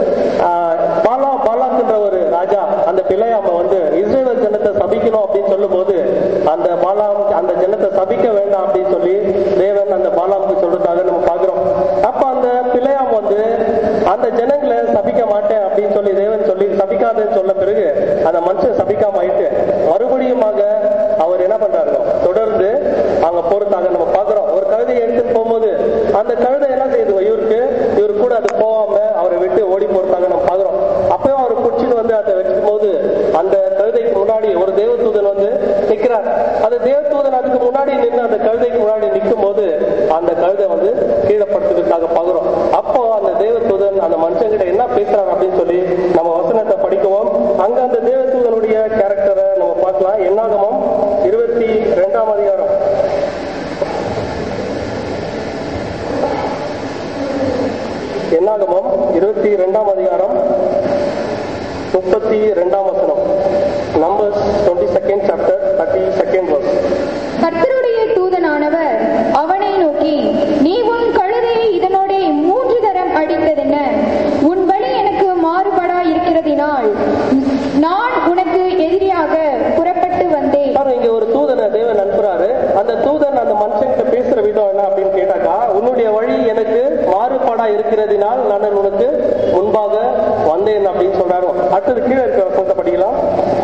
ஆஹ், பாலா பாலாக்குன்ற ஒரு ராஜா அந்த பிழையாம வந்து இஸ்ரேல் ஜனத்தை சபிக்கணும் அப்படின்னு சொல்லும் போது அந்த பாலாம் அந்த ஜனத்தை சபிக்க வேண்டாம் அப்படின்னு சொல்லி தேவன் அந்த பாலாமுக்கு சொல்றதாக நம்ம பார்க்கிறோம் அப்ப அந்த பிள்ளையாம் வந்து அந்த ஜனங்களை சபிக்க மாட்டேன் அப்படின்னு சொல்லி தேவன் சொல்லி சபிக்காதன்னு சொன்ன பிறகு அந்த மனுஷன் சபிக்காம ஆயிட்டு மறுபடியுமாக அவர் என்ன பண்றாரு தொடர்ந்து அங்க போறதாக நம்ம பார்க்கிறோம் ஒரு கழுதையை எடுத்துட்டு போகும்போது அந்த கழுதை என்ன செய்யுது இவருக்கு இவர் கூட அது போகாம அவரை விட்டு ஓடி போறதாக நம்ம பார்க்கிறோம் அப்பயும் அவர் பிடிச்சிட்டு வந்து பேசுறாரு அப்படின்னு சொல்லி நம்ம வசனத்தை படிக்குவோம் அங்க அந்த தேவதூதனுடைய கேரக்டரை நம்ம பார்க்கலாம் என்னாகமம் இருபத்தி ரெண்டாம் அதிகாரம் என்னாகமம் இருபத்தி ரெண்டாம் அதிகாரம் முப்பத்தி ரெண்டாம் வசனம் Numbers twenty second chapter thirty second verse கர்த்தருடைய தூதனானவர் அவனை நோக்கி நீ உன் கழுதையை இதனோடே மூன்று தரம் அடித்ததென்ன உன் வழி எனக்கு மாறுபடா இருக்கிறதினால் நான் உனக்கு எதிரியாக புறப்பட்டு வந்தேன் பாருங்க இங்க ஒரு தூதனை தேவன் அனுப்புறாரு அந்த தூதன் அந்த மனுஷன்கிட்ட பேசுற விதம் என்ன அப்படின்னு கேட்டாக்கா உன்னுடைய வழி எனக்கு மாறுபாடா இருக்கிறதினால் நான் உனக்கு முன்பாக வந்தேன் அப்படின்னு சொல்றாரு அடுத்தது கீழே இருக்கிற வசனத்தை படிக்கலாம்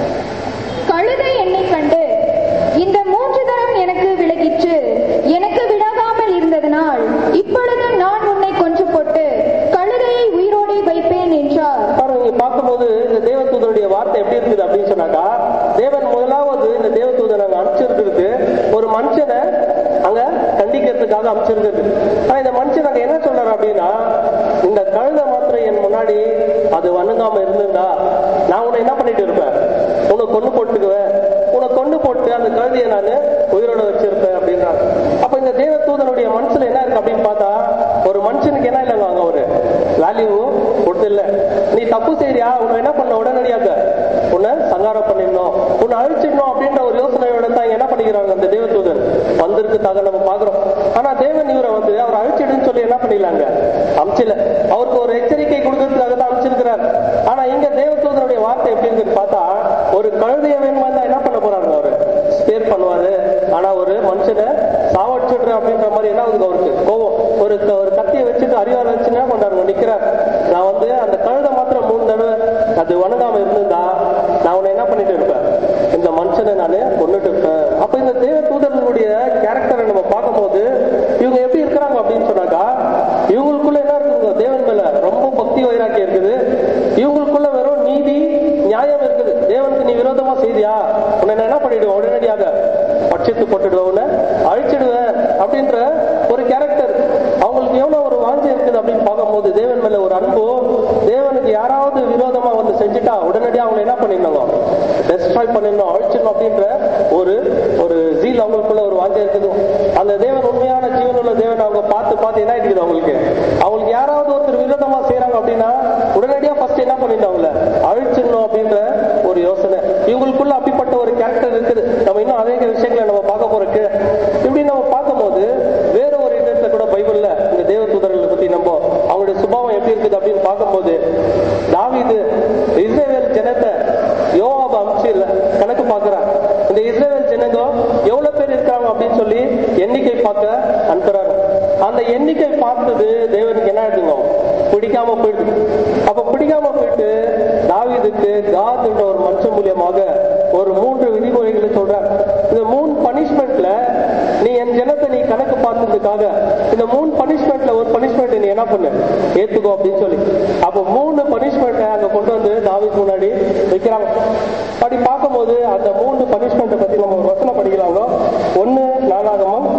கழுதை என்னை கண்டு இந்த மூன்று தரம் எனக்கு விலகிற்று எனக்கு விலகாமல் இருந்ததனால் இப்பொழுது நான் உன்னை கொன்று போட்டு கழுதையை உயிரோடே வைப்பேன் என்றார் பாருங்க இங்க பார்க்கும்போது இந்த தேவதூதனுடைய வார்த்தை எப்படி இருக்குது அப்படின்னு சொன்னாக்கா தேவன் முதலாவது இந்த தேவதூதனை அங்க அனுப்பிச்சிருக்கிறது ஒரு மனுஷனை அங்க கண்டிக்கிறதுக்காக அமைச்சிருக்கிறது ஆனா இந்த மனுஷன் அங்க என்ன சொல்றாரு அப்படின்னா இந்த கழுதை மாத்திரம் என் முன்னாடி அது வணங்காம இருந்திருந்தா நான் உன்னை என்ன பண்ணிட்டு இருப்பேன் உன்னை கொண்டு போட்டுக்குவேன் உன்னை கொண்டு போட்டு அந்த கழுதையை நான் உயிரோட வச்சிருப்பேன் அப்படின்றாங்க அப்ப இந்த தேவ தூதனுடைய மனசுல என்ன இருக்கு அப்படின்னு பார்த்தா ஒரு மனுஷனுக்கு என்ன இல்லைங்க அங்க ஒரு வேல்யூ கொடுத்து இல்ல நீ தப்பு செய்றியா உன்னை என்ன பண்ண உடனடியாக உன்னை சங்காரம் பண்ணிடணும் உன்னை அழிச்சிடணும் அப்படின்ற ஒரு யோசனையோட தான் என்ன பண்ணிக்கிறாங்க அந்த தேவதூதன் வந்திருக்கதாக நம்ம பாக்குறோம் ஆனா தேவன் இவரை வந்து அவர் அழிச்சிடுன்னு சொல்லி என்ன பண்ணிடலாங்க அமிச்சில அவருக்கு ஒரு எச்சரிக்கை கொடுக்கறதுக்காக தான் அமிச்சிருக்கிறார் ஆனா இங்க தேவதூதனுடைய வார்த்தை எப்படி இருக்குன்னு பார்த்தா ஒரு கழுதைய வேணுமா இருந்தா என்ன பண்ண போறாங்க அவரு ஸ்பேர் பண்ணுவாரு ஆனா ஒரு மனுஷனை சாவடிச்சிடுறேன் அப்படின்ற மாதிரி என்ன ஆகுது அவருக்கு கோவம் ஒரு க- ஒரு கத்தியை வச்சுட்டு அறிவாள் வச்சு என்ன பண்றாரு நிக்கிறார் நான் வந்து அந்த கழுதை மாத்திரம் மூணு தடவை அது வணங்காம இருந்திருந்தா நான் உன்னை என்ன பண்ணிட்டு இருப்பேன் இந்த மனுஷனை நானு கொண்டுட்டு இருப்பேன் அப்ப இந்த தேவ தூதர்களுடைய கேரக்டரை நம்ம பார்க்கும்போது இவங்க எப்படி இருக்கிறாங்க அப்படின்னு சொன்னாக்கா இவங்களுக்குள்ள என்ன இருக்குங்க தேவன் மேல ரொம்ப பக்தி வைராக்கியம் இருக்குது இவங்களுக்குள்ள வெறும் நீதி நியாயம் இருக்குது தேவனுக்கு நீ விரோதமா செய்தியா உன்னை நான் என்ன பண்ணிடுவேன் உடனடியாக பட்சித்து போட்டுடுவேன் உன்னை அழிச்சிடுவேன் அப்படின்ற ஒரு கேரக்டர் அவங்களுக்கு எவ்வளவு ஒரு வாஞ்சை இருக்குது அப்படின்னு பார்க்கும்போது தேவன் மேல ஒரு அன்பு தேவனுக்கு யாராவது விரோதமா வந்து செஞ்சுட்டா உடனடியாக அவங்க என்ன பண்ணிடணும் டெஸ்ட்ராய் பண்ணிடணும் அழிச்சிடணும் அப்படின்ற ஒரு ஒரு ஜீல் அவங்களுக்குள்ள ஒரு வாஞ்சை இருக்குது அந்த தேவன் உண்மையான ஜீவனுள்ள தேவன் அவங்க பார்த்து பார்த்து என்ன இருக்குது அவங்களுக்கு அவங்களுக்கு யாராவது ஒருத்தர் விரோதமா செய்றாங்க அப்படின்னா உடனடியா ஃபர்ஸ்ட் என்ன பண்ணிட்டாங்கல்ல அழிச்சிடணும் அப்படின்ற ஒரு யோசனை இவங்களுக்குள்ள அப்படிப்பட்ட ஒரு கேரக்டர் இருக்குது நம்ம இன்னும் அநேக விஷயங்களை நம்ம பார்க்க போறோம் இப்படி நம்ம பார்க்கும்போது வேற ஒரு இடத்துல கூட பைபிள்ல இந்த தேவ தூதர்களை பத்தி நம்ம அவங்களுடைய சுபாவம் எப்படி இருக்குது அப்படின்னு பார்க்கும்போது தாவீது இஸ்ரேல் ஜனத்தை யோவாப அமிச்சு கணக்கு பார்க்கிறார் இந்த இஸ்ரேல் ஜனங்க எவ்வளவு பேர் இருக்காங்க அப்படின்னு சொல்லி எண்ணிக்கை பார்க்க அனுப்புறாரு அந்த எண்ணிக்கை பார்த்தது தேவனுக்கு என்ன ஆயிடுங்க பிடிக்காம போயிடுது அப்ப பிடிக்காம போயிட்டு தாவீதுக்கு காதுன்ற ஒரு மனுஷன் மூலியமாக ஒரு மூன்று விதிமுறைகளை சொல்றார் இந்த மூணு பனிஷ்மெண்ட்ல நீ என் ஜனத்தை நீ கணக்கு பார்த்ததுக்காக இந்த மூணு பனிஷ்மெண்ட்ல ஒரு பனிஷ்மெண்ட் நீ என்ன பண்ணு ஏத்துக்கோ அப்படின்னு சொல்லி அப்ப மூணு பனிஷ்மெண்ட் அங்க கொண்டு வந்து தாவீது முன்னாடி வைக்கிறாங்க அப்படி பார்க்கும்போது அந்த மூணு பனிஷ்மெண்ட்டை பத்தி நம்ம ஒரு வசனம் படிக்கலாங்க ஒன்னு நாளாகமம்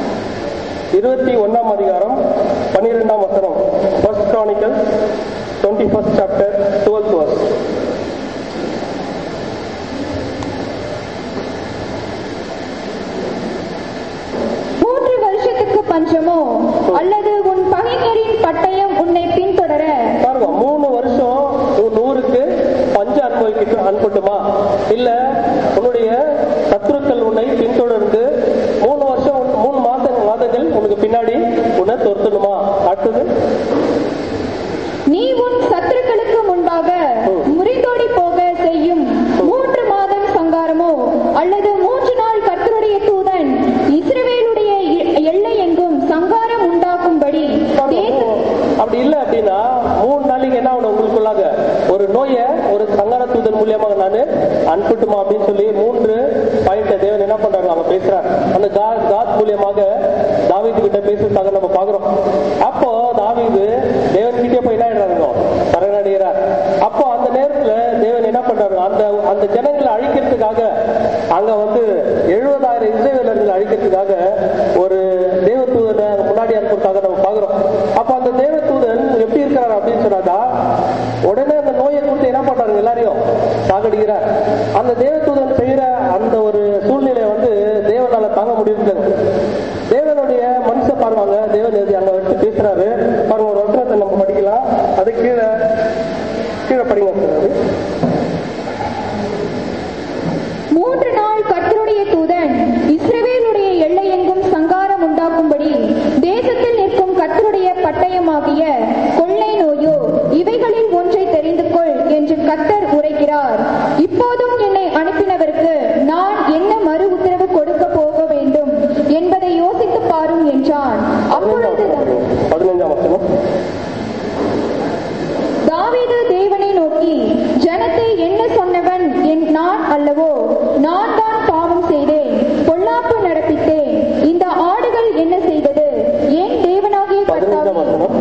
இருபத்தி ஒன்னாம் அதிகாரம் பன்னிரெண்டாம் வசனம் first Chronicle twenty first chapter twelfth verse மூன்று வருஷத்துக்கு பஞ்சமோ அல்லது உன் பகைஞரின் பட்டயம் உன்னை பின்தொடர பாருங்க மூணு வருஷம் உன் ஊருக்கு பஞ்சம் அனுபவிக்க அனுப்பட்டுமா இல்ல உன்னுடைய சத்துருக்கள் உன்னை பின்தொடர்ந்து மூணு வருஷம் உன்- மூணு மாத மாதங்கள் உனக்கு பின்னாடி உன்னை துரத்தணுமா அடுத்தது நீ உன் சத்துருக்களுக்கு முன்பாக முறிந்தோடி போக செய்யும் மூன்று மாதம் சங்காரமோ அல்லது மூன்று நாள் கர்த்தருடைய தூதன் இஸ்ரவேலுடைய எ- எல்லை எங்கும் சங்காரம் உண்டாக்கும்படி தேச- அப்படி இல்ல அப்படின்னா மூணு நாளைக்கு என்ன ஆகணும் உங்களுக்குள்ளாக ஒரு நோயை ஒரு சங்கார தூதன் மூலியமாக நான் அனுப்பட்டுமா அப்படின்னு சொல்லி மூன்று பாயிண்ட தேவன் என்ன பண்றாரு அவங்க பேசுறாரு அந்த கா- காத் மூலியமாக தாவீது கிட்ட பேசுறதுக்காக நம்ம பாக்குறோம் அப்போ தாவீது தேவன் கிட்டே போய் என்ன ஆயிடுறாங்க சரணடைகிறார் அப்போ அந்த நேரத்துல தேவன் என்ன பண்றாரு அந்த அந்த ஜனங்களை அழிக்கிறதுக்காக அங்க வந்து எழுபதாயிரம் இஸ்ரேலர்களை அழிக்கிறதுக்காக ஒரு தேவதூதனை முன்னாடி அனுப்புறதுக்காக நம்ம பாக்குறோம் அப்ப அந்த தேவதூதன் எப்படி இருக்கிறார் அப்படின்னு சொன்னாக்கா உடனே அந்த நோயை கொடுத்து என்ன பண்றாங்க எல்லாரையும் சாகடிக்கிறார் அந்த தேவதூதன் செய்யற அந்த ஒரு சூழ்நிலை வந்து தேவனால தாங்க முடியுது தேவனுடைய மனுஷ பாருவாங்க தேவன் எது அங்க வச்சு பேசுறாரு பாருங்க ஒரு வசனத்தை நம்ம படிக்கலாம் அது கீழே கீழே படிங்க சார் மூன்று நாள் கர்த்தருடைய தூதன் இஸ்ரவேலுடைய எல்லையெங்கும் சங்காரம் உண்டாக்கும்படி தேசத்தில் நிற்கும் கர்த்தருடைய பட்டயமாகிய கொள்ளை நோயோ இவைகளில் ஒன்றை தெரிந்து கொள் என்று கர்த்தர் உரைக்கிறார் இப்போதும் என்னை அனுப்பினவருக்கு நான் என்ன மறு உத்தரவு கொடுக்க போக வேண்டும் என்பதை யோசித்து பாரும் என்றான் அப்பொழுது பதினஞ்சாம் வசனம் தாவீது தேவனை நோக்கி ஜனத்தை என்ன சொன்னவன் என் நான் அல்லவோ நான் தான் பாவம் செய்தேன் பொல்லாப்பு நடப்பித்தேன் இந்த ஆடுகள் என்ன செய்தது ஏன் தேவனாகிய பதினஞ்சாம் கர்த்தாவே வசனம்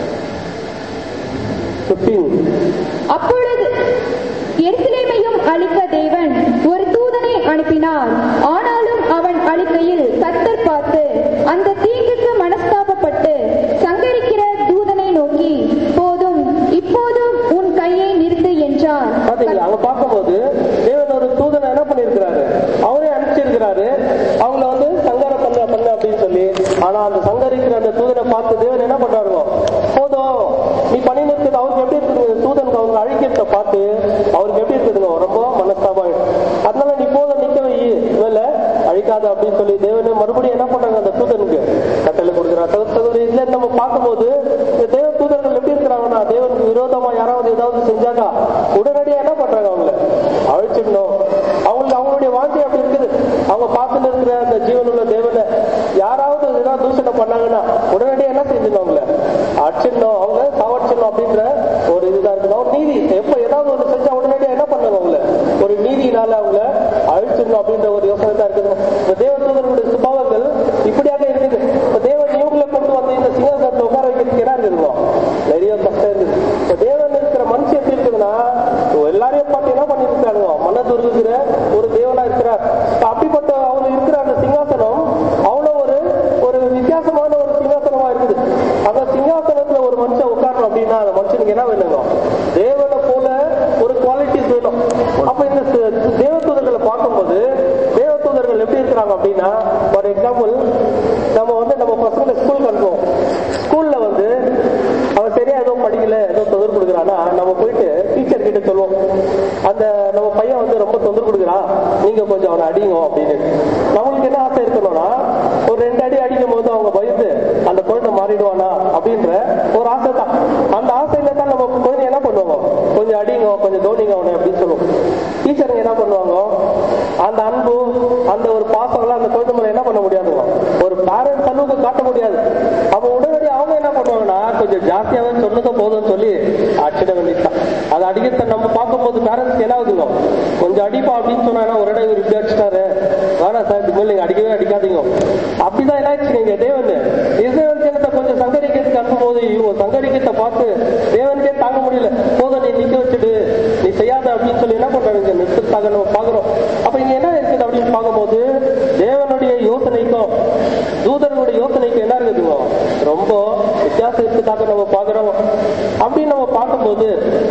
பிப்டீன் அப்பொழுது எருசலேமையும் அழிக்க தேவன் ஒரு தூதனை அனுப்பினார் ஆனாலும் அவன் அழிக்கையில் கர்த்தர் பார்த்து அந்த தீங்குக்கு மனஸ்தாபப்பட்டு சங்கரிக்கிற தூதனை நோக்கி போதும் இப்போதும் உன் கையை நிறுத்து என்றார் பாத்தீங்களா அங்க பார்க்கும்போது தேவன் ஒரு தூதனை என்ன பண்ணிருக்கிறாரு அவரே அனுப்பிச்சிருக்கிறாரு அவங்கள வந்து சங்காரம் பண்ண பண்ண அப்படின்னு சொல்லி ஆனா அந்த சங்கரிக்கிற அந்த தூதனை பார்த்து தேவன் என்ன பண்றாருங்க போதும் நீ பண்ணி நிறுத்தது அவருக்கு எப்படி இருக்குது தூதனுக்கு அவங்க அழிக்கிறத பார்த்து அவருக்கு எப்படி இருக்குதுங்க ரொம்ப மனஸ்தாபம் அதனால நீ போதும் நிக்க வை மேல அழிக்காத அப்படின்னு சொல்லி தேவனே மறுபடியும் என்ன பண்றாங்க அந்த தூதனுக்கு கட்டளை கொடுக்குறாங்க சகோதர சகோதரி இதுல நம்ம பார்க்கும்போது இந்த தேவ தூதர்கள் எப்படி இருக்கிறாங்கன்னா தேவனுக்கு விரோதமா யாராவது ஏதாவது செஞ்சாக்கா உடனடியா என்ன பண்றாங்க அவங்கள அழிச்சிடணும் அவங்களுக்கு அவங்களுடைய வாழ்க்கை அப்படி இருக்குது அவங்க பார்த்துட்டு இருக்கிற அந்த ஜீவனுள்ள தேவனை யாராவது ஏதாவது தூஷணை பண்ணாங்கன்னா உடனடியா என்ன செஞ்சிடணும் அவங்கள அடிச்சிடணும் அவங்க சாவடிச்சிடணும் அப்படின்ற ஒரு இதுதான் இருக்குது ஒரு நீதி எப்ப ஏதாவது ஒன்று செஞ்சா உடனடியா என்ன பண்ணாங்க அவங்கள ஒரு நீதியினால அவங்கள அழிச்சிடணும் அப்படின்ற ஒரு யோசனை தான் இருக்குது இந்த தேவ தூதர்களுடைய சுபாவங்கள் இப்படியாக இருக்குது இப்ப தேவன் இவங்களை கொண்டு வந்து இந்த சிங்காசனத்தை உட்கார வைக்கிறதுக்கு என்ன இருக்குதுங்க நிறைய கஷ்டம் இருக்குது இப்ப தேவன் இருக்கிற மனுஷன் எப்படி இருக்குதுன்னா எல்லாரையும் பார்த்து என்ன பண்ணிருக்காங்க மனது இருக்கிற ஒரு தேவனா இருக்கிறார் இப்ப அப்படிப்பட்ட அவர் இருக்கிற அந்த சிங்காசனம் அவ்வளவு ஒரு ஒரு வித்தியாசமான ஒரு சிங்காசனமா இருக்குது அந்த சிங்காசனத்துல ஒரு மனுஷன் உட்காரணும் அப்படின்னா அந்த மனுஷனுக்கு என்ன வேணுங்க தேவனை போல ஒரு குவாலிட்டிஸ் வேணும் அப்ப இந்த ச- தேவதூதர்களை பார்க்கும்போது தேவதூதர்கள் எப்படி இருக்கிறாங்க அப்படின்னா ஃபார் எக்ஸாம்பிள் நம்ம வந்து நம்ம பசங்களை ஸ்கூலுக்கு அனுப்புவோம் ஸ்கூல்ல வந்து அவன் சரியா ஏதோ படிக்கல ஏதோ தொந்தரவு கொடுக்குறானா நம்ம போயிட்டு டீச்சர் கிட்ட சொல்லுவோம் அந்த நம்ம பையன் வந்து ரொம்ப தொந்தரவு கொடுக்குறான் நீங்க கொஞ்சம் அவனை அடிங்க அப்படின்னு நம்மளுக்கு என்ன ஆசை இருக்கணும்னா ஒரு ரெண்டு அடி அடிக்கும் போது அவங்க பயந்து அந்த குழந்தை மாறிடுவானா அப்படின்ற ஒரு ஆசை தான் அந்த ஆசையில தான் நம்ம குழந்தை என்ன பண்ணுவாங்க கொஞ்சம் அடிங்க கொஞ்சம் கவனிங்க அவனை அப்படின்னு சொல்லுவோம் டீச்சருங்க என்ன பண்ணுவாங்க அந்த அன்பு அந்த ஒரு பாசம்லாம் அந்த குழந்தை மேல என்ன பண்ண முடியாதுங்க ஒரு பேரண்ட்ஸ் அளவுக்கு காட்ட முடியாது அப்ப உடனடி அவங்க என்ன பண்ணுவாங்கன்னா கொஞ்சம் ஜாஸ்தியாவே சொன்னதும் போதும்னு சொல்லி அடிச்சிட வேண்டியதுதான் அது அடிக்கிறத நம்ம பார்க்கும்போது பேரண்ட்ஸ் என்ன ஆகுதுங்க கொஞ்சம் அடிப்பா அப்படின்னு சொன்னா ஒரு இடம் இவர் இப்படி அடிச்சிட்டாரு வேணாம் சார் இது மேல நீங்க அடிக்கவே அடிக்காதீங்க அப்படிதான் என்ன ஆச்சு நீங்க தேவன் இஸ்ரேல் ஜனத்தை கொஞ்சம் சங்கரிக்கிறதுக்கு அனுப்பும்போது இவங்க சங்கரிக்கத்தை பார்த்து தேவனுக்கே தாங்க முடியல போதும் நீ நிக்க வச்சுடு நீ செய்யாத அப்படின்னு சொல்லி என்ன பண்றாங்க நிறுத்தத்தாக நம்ம பாக்குறோம் அப்ப இங்க என்ன இருக்குது அப்படின்னு பார்க்கும்போது தேவனுடைய யோசனைக்கும் தூதர்களுடைய யோசனைக்கும் என்ன இருக்குதுங்க ரொம்ப வித்தியாசம் இருக்கிறதாக நம்ம பார்க்கிறோம் அப்படின்னு நம்ம பார்க்கும்போது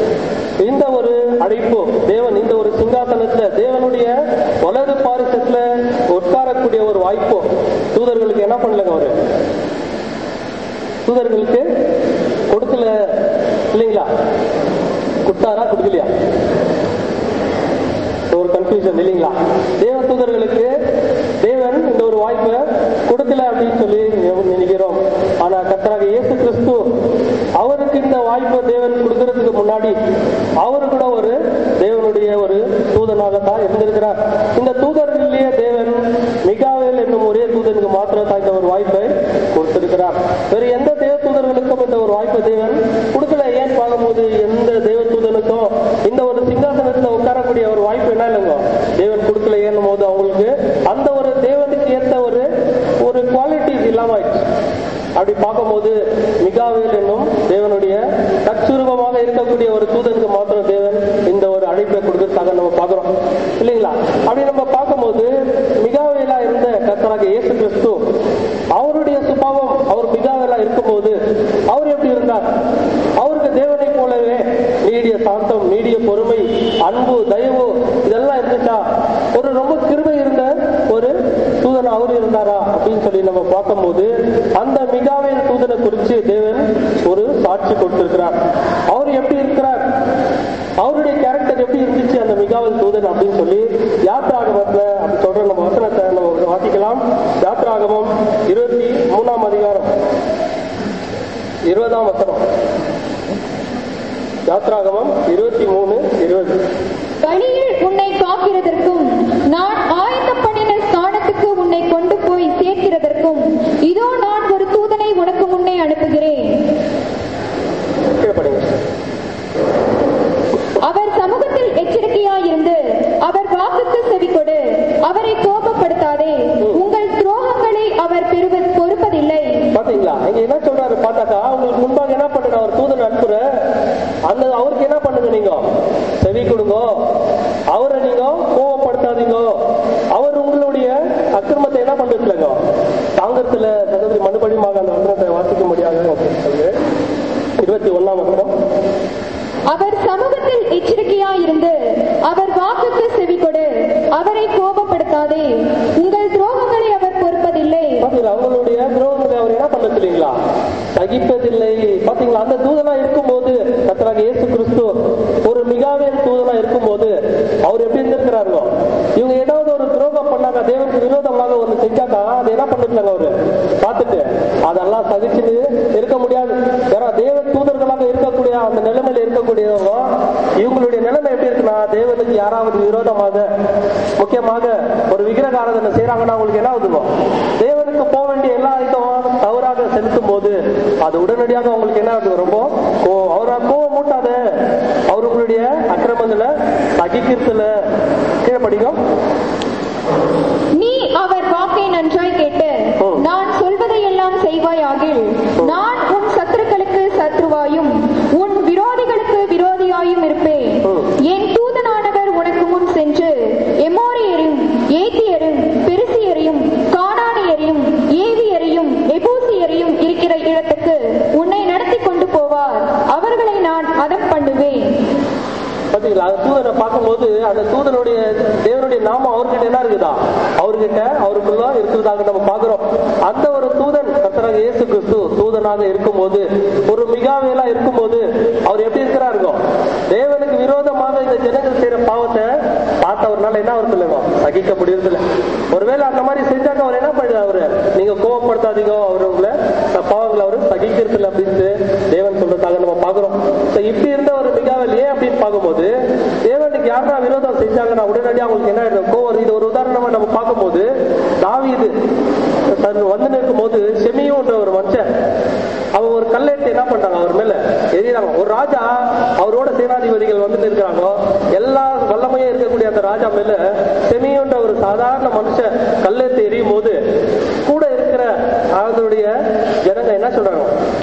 இந்த ஒரு அழைப்பு தேவன் இந்த ஒரு சிங்காசனத்துல தேவனுடைய வலது பாரிசத்துல உட்காரக்கூடிய ஒரு வாய்ப்பு தூதர்களுக்கு என்ன பண்ணலங்க அவரு தூதர்களுக்கு கொடுக்கல இல்லைங்களா கொடுத்தாரா கொடுக்கலையா ஒரு கன்ஃபியூஷன் இல்லைங்களா தேவ தூதர்களுக்கு தேவன் இந்த ஒரு வாய்ப்பை கொடுக்கல அப்படின்னு சொல்லி நினைக்கிறோம் ஆனா கர்த்தராக இயேசு கிறிஸ்து அவருக்கு இந்த வாய்ப்பை தேவன் கொடுக்கறதுக்கு முன்னாடி அவரு கூட ஒரு தேவனுடைய ஒரு தூதனாக தான் இருந்திருக்கிறார் இந்த தூதர்களிலேயே தேவன் மிகாவேல் என்னும் ஒரே தூதனுக்கு மாத்திரம் தான் இந்த ஒரு வாய்ப்பை கொடுத்திருக்கிறார் வேறு எந்த தேவ தூதர்களுக்கும் இந்த ஒரு வாய்ப்பை தேவன் கொடுக்கல ஏன் பார்க்கும்போது எந்த தேவ தூதனுக்கும் இந்த ஒரு சிங்காசனத்துல உட்காரக்கூடிய ஒரு வாய்ப்பு என்ன இல்லைங்க தேவன் கொடுக்கல ஏன்னும் போது அவங்களுக்கு அந்த ஒரு தேவனுக்கு ஏற்ற ஒரு ஒரு குவாலிட்டிஸ் இல்லாம ஆயிடுச்சு அப்படி பார்க்கும்போது மிகாவேல் என்னும் தேவனுடைய தற்சுரூபமாக இருக்கக்கூடிய ஒரு தூதனுக்கு மாத்திரம் தேவன் இந்த ஒரு அழைப்பை கொடுக்கறதுக்காக நம்ம பார்க்கிறோம் இல்லைங்களா அப்படி நம்ம பார்க்கும்போது மிகாவேலா இருந்த கர்த்தராக இயேசு கிறிஸ்து அவருடைய சுபாவம் அவர் மிகாவேலா இருக்கும்போது அவர் எப்படி இருந்தார் அவருக்கு தேவனை போலவே நீடி நீடிய பொறுமை அன்பு தயவு இதெல்லாம் இருந்துச்சா ஒரு ரொம்ப கிருபை இருந்த ஒரு தூதன் அவர் இருந்தாரா அப்படின்னு சொல்லி நம்ம பார்க்கும்போது அந்த மிகாவேல் தூதனை குறித்து தேவன் ஒரு சாட்சி கொடுத்திருக்கிறார் அவர் எப்படி இருக்கிறார் அவருடைய கேரக்டர் எப்படி இருந்துச்சு அந்த மிகாவல் தூதன் அப்படின்னு சொல்லி யாத்ராகமத்துல அப்படி சொல்ற நம்ம வசனத்தை நம்ம வாசிக்கலாம் யாத்ராகமம் இருபத்தி மூணாம் அதிகாரம் இருபதாம் வசனம் யாத்ராகமம் இருபத்தி மூணு இருபது வழியில் உன்னை காக்கிறதற்கும் நான் ஆயத்தம் பண்ணின ஸ்தானத்துக்கு உன்னை கொண்டு போய் சேர்க்கிறதற்கும் இதோ நான் ஒரு தூதனை உனக்கு முன்னே அனுப்புகிறேன் கீழே படிங்க அவர் சமூகத்தில் எச்சரிக்கையாயிருந்து அவர் வாக்குக்கு செவி கொடு அவரை கோபப்படுத்தாதே உங்கள் துரோகங்களை அவர் பெறுவ பொறுப்பதில்லை பாத்தீங்களா இங்க என்ன சொல்றாரு பார்த்தாக்கா உங்களுக்கு முன்பாக என்ன பண்ணுற அவர் தூதன் அனுப்புற அந்த அவருக்கு என்ன பண்ணுங்க நீங்க செவி கொடுங்க அவரை நீங்க கோவப்படுத்தாதீங்க அவர் உங்களுடைய அக்கிரமத்தை என்ன பண்றதுலங்க தாங்கத்துல சகோதரி மறுபடியுமாக அந்த வசனத்தை வாசிக்க முடியாது இருபத்தி ஒன்னாம் வசனம் அவர் சமூகத்தில் எச்சரிக்கையாயிருந்து அவர் வாக்குக்கு செவி கொடு அவரை கோபப்படுத்தாதே உங்கள் துரோகங்களை அவர் பொறுப்பதில்லை பாத்தீங்களா அவங்களுடைய துரோகங்களை அவர் என்ன பண்றது இல்லைங்களா சகிப்பதில்லை பாத்தீங்களா அந்த தூதனா இருக்கும்போது கத்தராக இயேசு கிறிஸ்து ஒரு மிகாவேல் தூதனா இருக்கும்போது அவர் எப்படி இருந்திருக்கிறாருங்க இவங்க ஏதாவது ஒரு துரோகம் பண்ணாங்க தேவனுக்கு விரோதமாக ஒண்ணு செஞ்சாக்கா அது என்ன பண்ணிருக்காங்க அவரு பார்த்துட்டு அதெல்லாம் சகிச்சுட்டு இருக்க முடியாது ஏன்னா தேவ தூதர்களாக இருக்கக்கூடிய அந்த நிலைமையில இருக்கக்கூடியவங்க இவங்களுடைய நிலைமை எப்படி இருக்குன்னா தேவனுக்கு யாராவது விரோதமாக முக்கியமாக ஒரு விக்கிரக ஆராதனை செய்யறாங்கன்னா அவங்களுக்கு என்ன ஆகுதுங்க தேவனுக்கு போக வேண்டிய எல்லா இதுவும் தவறாக செலுத்தும் போது அது உடனடியாக அவங்களுக்கு என்ன ஆகுது ரொம்ப கோவம் அவரா கோவம் மூட்டாத அவர் உங்களுடைய அக்கிரமங்களை சகிக்கிறதுல கீழே படிக்கும் நீ அவர் வாக்கை நன்றாய் கேட்டு ம். நான் சொல்வதையெல்லாம் செய்வாயாகில் நான் உன் சத்துருக்களுக்கு சத்ருவாயும் உன் விரோதிகளுக்கு விரோதியாயும் இருப்பேன் ம். என் தூதனானவர் உனக்கு முன் சென்று எமோரியரும் ஏத்தியரும் பெருசியரையும் கானானியரையும் ஏவியரையும் எபூசியரையும் இருக்கிற இடத்துக்கு உன்னை நடத்தி கொண்டு போவார் அவர்களை நான் அதம் பண்ணுவேன் பாத்தீங்களா அந்த தூதனை பார்க்கும்போது அந்த தூதனுடைய தேவனுடைய நாமம் அவர்கிட்ட என்ன இருக்குதா அவர்கிட்ட அவருக்குள்ள இருக்கிறதாக நம்ம பார்க்கிறோம் அந்த ஒரு தூதன் கர்த்தராக இயேசு கிறிஸ்து தூதனாக இருக்கும்போது ஒரு மிகாவேலா இருக்கும்போது அவர் எப்படி இருக்கிறாருங்க தேவனுக்கு விரோதமாக இந்த ஜனங்கள் செய்யற பாவத்தை பார்த்தவர்னால என்ன அவருக்கு இல்லைங்க சகிக்க முடியறதில்ல ஒருவேளை அந்த மாதிரி செஞ்சாக்க அவர் என்ன பண்ணுறாரு அவரு நீங்க கோவப்படுத்தாதீங்க அவர் உங்களை அந்த பாவங்களை அவரு சகிக்கிறது இல்லை அப்படின்ட்டு தேவன் சொல்றதாக நம்ம பார்க்கிறோம் So, இப்படி இருந்த ஒரு மிகாவல் ஏன் அப்படின்னு பார்க்கும்போது தேவனுக்கு யாரா விரோதம் செஞ்சாங்கன்னா உடனடியாக அவங்களுக்கு என்ன ஆயிடும் கோவம் வருது. இது ஒரு உதாரணமா நம்ம பார்க்கும்போது தாவீது தன் வந்து நிற்கும் போது செமியோன்ற ஒரு மனுஷன் அவன் ஒரு கல்லெடுத்து என்ன பண்றாங்க அவர் மேல எரியுறாங்க ஒரு ராஜா அவரோட சேனாதிபதிகள் வந்து இருக்கிறாங்க எல்லா வல்லமையும் இருக்கக்கூடிய அந்த ராஜா மேல செமியோன்ற ஒரு சாதாரண மனுஷன் கல்லெடுத்து எரியும் போது கூட இருக்கிற அவங்களுடைய ஜனங்க என்ன சொல்றாங்க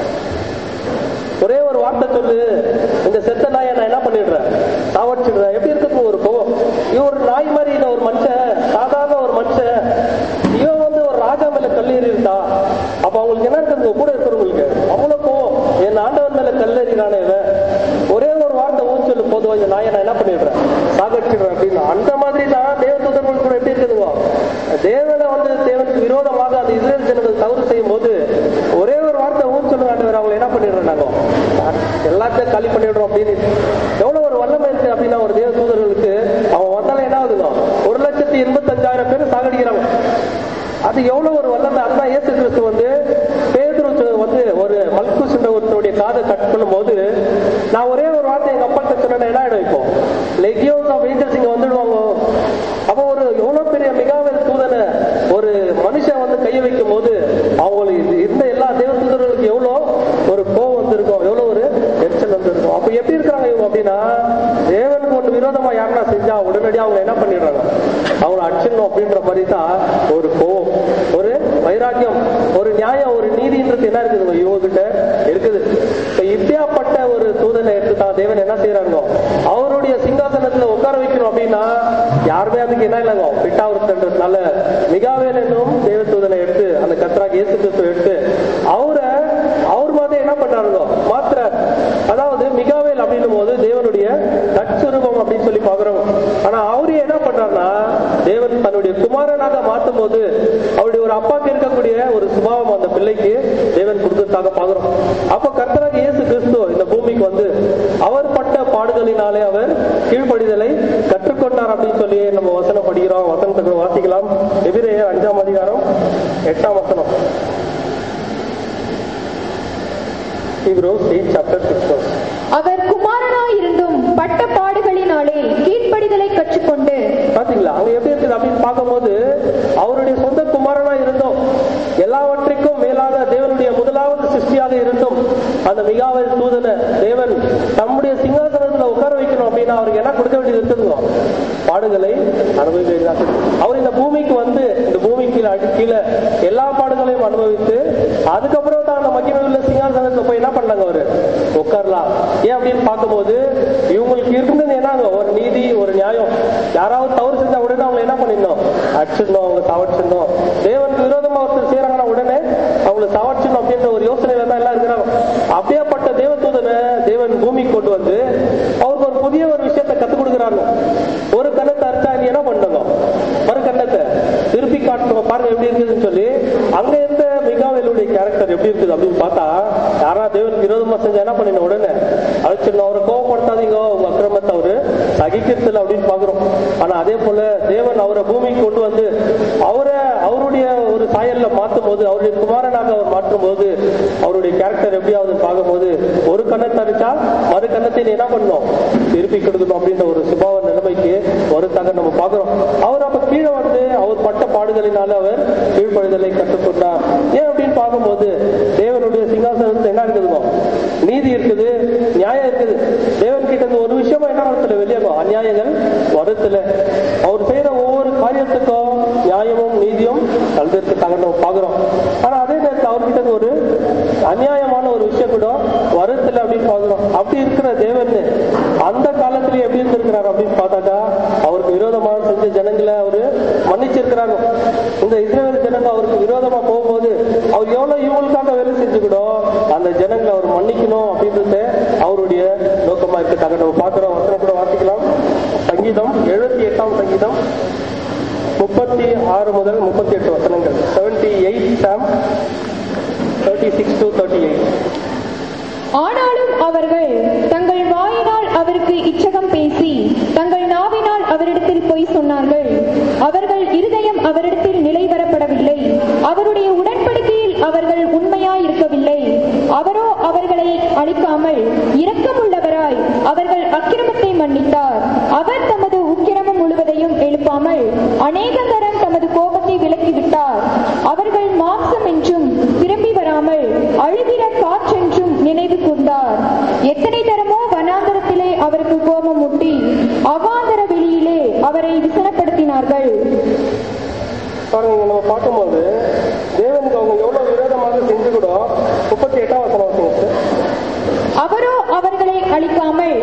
ஒரே ஒரு வார்த்தை சொல்லு இந்த செத்த நாயை நான் என்ன பண்ணிடுறேன் சாவடிச்சிடுறேன் எப்படி இருக்குது ஒரு கோவம் இவன் ஒரு நாய் மாதிரி இல்ல ஒரு மனுஷன் சாதாரண ஒரு மனுஷன் இவன் வந்து ஒரு ராஜா மேல கல்லெறி இருந்தா அப்ப அவங்களுக்கு என்ன இருக்குது கூட இருக்கிறவங்களுக்கு அவ்வளவு கோவம் என் ஆண்டவன் மேல கல்லெறினானே இவன் ஒரே ஒரு வார்த்தை ஊன் சொல்லு போதும் இந்த நாயை நான் என்ன பண்ணிடுறேன் சாகடிச்சிடுறேன் அப்படின்னு அந்த மாதிரி தான் தேவ தூதர்கள் கூட எப்படி இருக்குதுங்க தேவனை வந்து தேவனுக்கு விரோதமாக அந்த இஸ்ரேல் ஜனங்கள் தவறு செய்யும் போது ஒரே ஒரு வார்த்தை ஊன் சொல்லுங்க ஆண்டவர் அவங்களை என்ன பண்ணிடுறோம் நாங்க எல்லாத்தையும் காலி பண்ணிடுறோம் அப்படின்னு எவ்வளவு ஒரு வல்லமை இருக்கு அப்படின்னா ஒரு தேவ தூதர்களுக்கு அவன் வந்தாலும் என்ன ஆகுதுங்க ஒரு லட்சத்தி எண்பத்தஞ்சாயிரம் பேர் சாகடிக்கிறாங்க அது எவ்வளவு ஒரு வல்லமை அதுதான் இயேசு கிறிஸ்து வந்து பேதுரு வந்து ஒரு மல்குஸ் என்ற ஒருத்தருடைய காதை கட் பண்ணும் போது நான் ஒரே ஒரு வார்த்தை எங்க அப்பா சொன்னா என்ன ஆயிடும் இப்போ லெகியோஸ் ஆஃப் ஏஞ்சல்ஸ் இங்க வந்துடுவாங்க அப்போ ஒரு எவ்வளவு பெரிய மிகாவல் தூதனை ஒரு மனுஷன் வந்து கையை வைக்கும் போது அவங்களுக்கு இருந்த எல்லா தேவ தூதர்களுக்கு எவ்வளோ ஒரு கோவம் வந்திருக்கும் எவ்வளவு ஒரு எரிச்சல் வந்திருக்கும் அப்ப எப்படி இருக்கிறாங்க இவங்க அப்படின்னா தேவனுக்கு ஒன்று விரோதமா யாருன்னா செஞ்சா உடனடியாக அவங்க என்ன பண்ணிடுறாங்க அவங்கள அடிச்சிடணும் அப்படின்ற மாதிரி தான் ஒரு கோவம் ஒரு வைராக்கியம் ஒரு நியாயம் ஒரு நீதின்றது என்ன இருக்குது இவங்க கிட்ட இருக்குது இப்ப இப்படியாப்பட்ட ஒரு தூதனை எடுத்துதான் தேவன் என்ன செய்யறாங்க அவருடைய சிங்காசனத்துல உட்கார வைக்கணும் அப்படின்னா யாருமே அதுக்கு என்ன இல்லைங்க பிட்டாவதுன்றதுனால மிகாவேல் என்னும் தேவ தூதனை எடுத்து அந்த கத்ராக் இயேசு கிறிஸ்துவ எடுத்து அவரை அவர் மாதிரி என்ன பண்றாருங்க மாத்திர அதாவது மிகாவேல் அப்படின்னும் போது தேவனுடைய நட்ச போது அவருடைய ஒரு அப்பாக்கு இருக்கக்கூடிய ஒரு சுபாவம் அந்த பிள்ளைக்கு தேவன் கொடுத்ததாக பார்க்கிறோம் அப்ப கர்த்தராக இயேசு கிறிஸ்து இந்த பூமிக்கு வந்து அவர் பட்ட பாடுகளினாலே அவர் கீழ்ப்படிதலை கற்றுக்கொண்டார் அப்படின்னு சொல்லி நம்ம வசனம் படிக்கிறோம் வசனத்தை கூட வாசிக்கலாம் எபிரேயர் அஞ்சாம் அதிகாரம் எட்டாம் வசனம் Hebrews 8 chapter 6 verse. அவர் குமாரனாயிருந்தும் பட்ட பாடுகளினாலே கீழ்ப்படிதலை கற்றுக்கொண்டு பாத்தீங்களா அவங்க எப்படி இருக்குது அப்படின்னு பார்க்கும்போது அவருடைய சொந்த குமாரனா இருந்தோம் எல்லாவற்றிற்கும் மேலாக தேவனுடைய முதலாவது சிருஷ்டியாக இருந்தும் அந்த மிகாவல் தூதனை தேவன் தம்முடைய சிங்காசனத்துல உட்கார வைக்கணும் அப்படின்னா அவருக்கு என்ன கொடுக்க வேண்டியது இருக்குதுங்க பாடுகளை அனுபவிக்க வேண்டியதாக இருக்கு. அவர் இந்த பூமிக்கு வந்து இந்த பூமிக்கு அடி கீழே எல்லா பாடுகளையும் அனுபவித்து அதுக்கப்புறம் தான் அந்த மகிமை உள்ள சிங்காசனத்துல போய் என்ன பண்ணாங்க அவரு உட்காரலாம் ஏன் அப்படின்னு பார்க்கும்போது இவங்களுக்கு இருந்தது என்னங்க ஒரு நீதி ஒரு நியாயம் யாராவது தவறு செஞ்சா உடனே அவங்க என்ன பண்ணிடணும் அடிச்சிடணும் அவங்க சாவடிச்சிடணும் தேவனுக்கு விரோதமா ஒருத்தர் செய்யறாங்கன்னா உடனே அவங்களை சாவடிச்சிடணும் அப்படின்ற ஒரு யோசனையில தான் எல்லாம் இருக்கிறாங்க அப்படியேப்பட்ட தேவதூதனை தேவன் பூமிக்கு கொண்டு வந்து அவருக்கு ஒரு புதிய ஒரு விஷயத்தை கத்துக் கொடுக்குறாங்க ஒரு கண்ணத்தை அறுத்தா நீ என்ன பண்ணுங்க மறு கண்ணத்தை திருப்பி காட்டணும் பாருங்க எப்படி இருக்குதுன்னு சொல்லி அங்க இருந்த மிகாவேலுடைய கேரக்டர் எப்படி இருக்குது அப்படின்னு பார்த்தா யாரா தேவனுக்கு விரோதமா செஞ்சா என்ன பண்ணின உடனே அழைச்சிடணும் அவரை கோவப்படுத்தாதீங்க உங்க அக்கிரமத்தை அவரு சகிக்கிறதுல அப்படின்னு பாக்குறோம் ஆனா அதே போல தேவன் அவரை பூமிக்கு கொண்டு வந்து அவரை அவருடைய ஒரு சாயல்ல மாற்றும் போது அவருடைய குமாரனாக அவர் மாற்றும் போது அவருடைய கேரக்டர் எப்படி ஆகுதுன்னு பார்க்கும்போது ஒரு கண்ணத்தை அடிச்சா மறு கண்ணத்தை நீ என்ன பண்ணணும் திருப்பி கொடுக்கணும் அப்படின்ற ஒரு சுபாவ நிலைமைக்கு வருத்தாக நம்ம பார்க்கிறோம் அவர் அப்ப கீழே வந்து அவர் பட்ட பாடுகளினால அவர் கீழ்ப்படிதலை கற்றுக்கொண்டார் ஏன் அப்படின்னு பார்க்கும்போது தேவனுடைய சிங்காசனத்துல என்ன இருக்குதுங்க நீதி இருக்குது நியாயம் இருக்குது தேவன் கிட்ட இருந்து ஒரு விஷயமா என்ன வரத்துல வெளியாகும் அநியாயங்கள் வரத்துல அவர் செய்யற ஒவ்வொரு காரியத்துக்கும் நியாயமும் நீதியும் கலந்துருக்கதாக நம்ம பாக்குறோம் ஆனா அதே நேரத்தில் அவர்கிட்ட இருந்து ஒரு அநியாயமான ஒரு விஷயம் கூட வருத்துல அப்படின்னு பாக்குறோம் அப்படி இருக்கிற தேவன் அந்த காலத்துல எப்படி இருந்திருக்கிறார் அப்படின்னு பார்த்தாக்கா அவருக்கு விரோதமாக செஞ்ச ஜனங்களை அவரு மன்னிச்சிருக்கிறாங்க இந்த இஸ்ரேல் ஜனங்க அவருக்கு விரோதமா போகும்போது அவர் எவ்வளவு இவங்களுக்காக வேலை செஞ்சுக்கிடோ அந்த ஜனங்களை அவர் மன்னிக்கணும் அப்படின்றது அவருடைய நோக்கமா இருக்கட்டாங்க நம்ம பார்க்கிறோம் வசனம் கூட வாசிக்கலாம் சங்கீதம் எழுபத்தி எட்டாம் சங்கீதம் முப்பத்தி ஆறு முதல் முப்பத்தி எட்டு வசனங்கள் seventy eight psalm thirty six to thirty eight ஆனாலும் அவர்கள் தங்கள் வாயினால் அவருக்கு இச்சகம் பேசி தங்கள் நாவினால் அவரிடத்தில் பொய் சொன்னார்கள் அவர்கள் இருதயம் அவரிடத்தில் நிலைவரப்படவில்லை அவருடைய உடன்படிக்கையில் அவர்கள் உண்மையாய் இருக்கவில்லை அவரோ அவர்களை அழிக்காமல் இரக்கமுள்ளவராய் அவர்கள் அக்கிரமத்தை மன்னித்தார் அவர் தமது உக்கிரமம் முழுவதையும் எழுப்பாமல் அநேக தரம் தமது கோபத்தை விலக்கிவிட்டார் அவர்கள் மாம்சம் என்றும் திரும்பி வராமல் அழுகிற காற்றென்றும் நினைவு கூர்ந்தார் எத்தனை தரமோ வனாந்தரத்திலே அவருக்கு கோபம் முட்டி அவாந்தர வெளியிலே அவரை விசனப்படுத்தினார்கள் பாருங்க இங்க நம்ம பார்க்கும்போது தேவனுக்கு அவங்க எவ்வளவு விரோதமாக செஞ்சு கூட முப்பத்தி எட்டாம் வசனம் வாசிங்க அவரோ அவர்களை அழிக்காமல்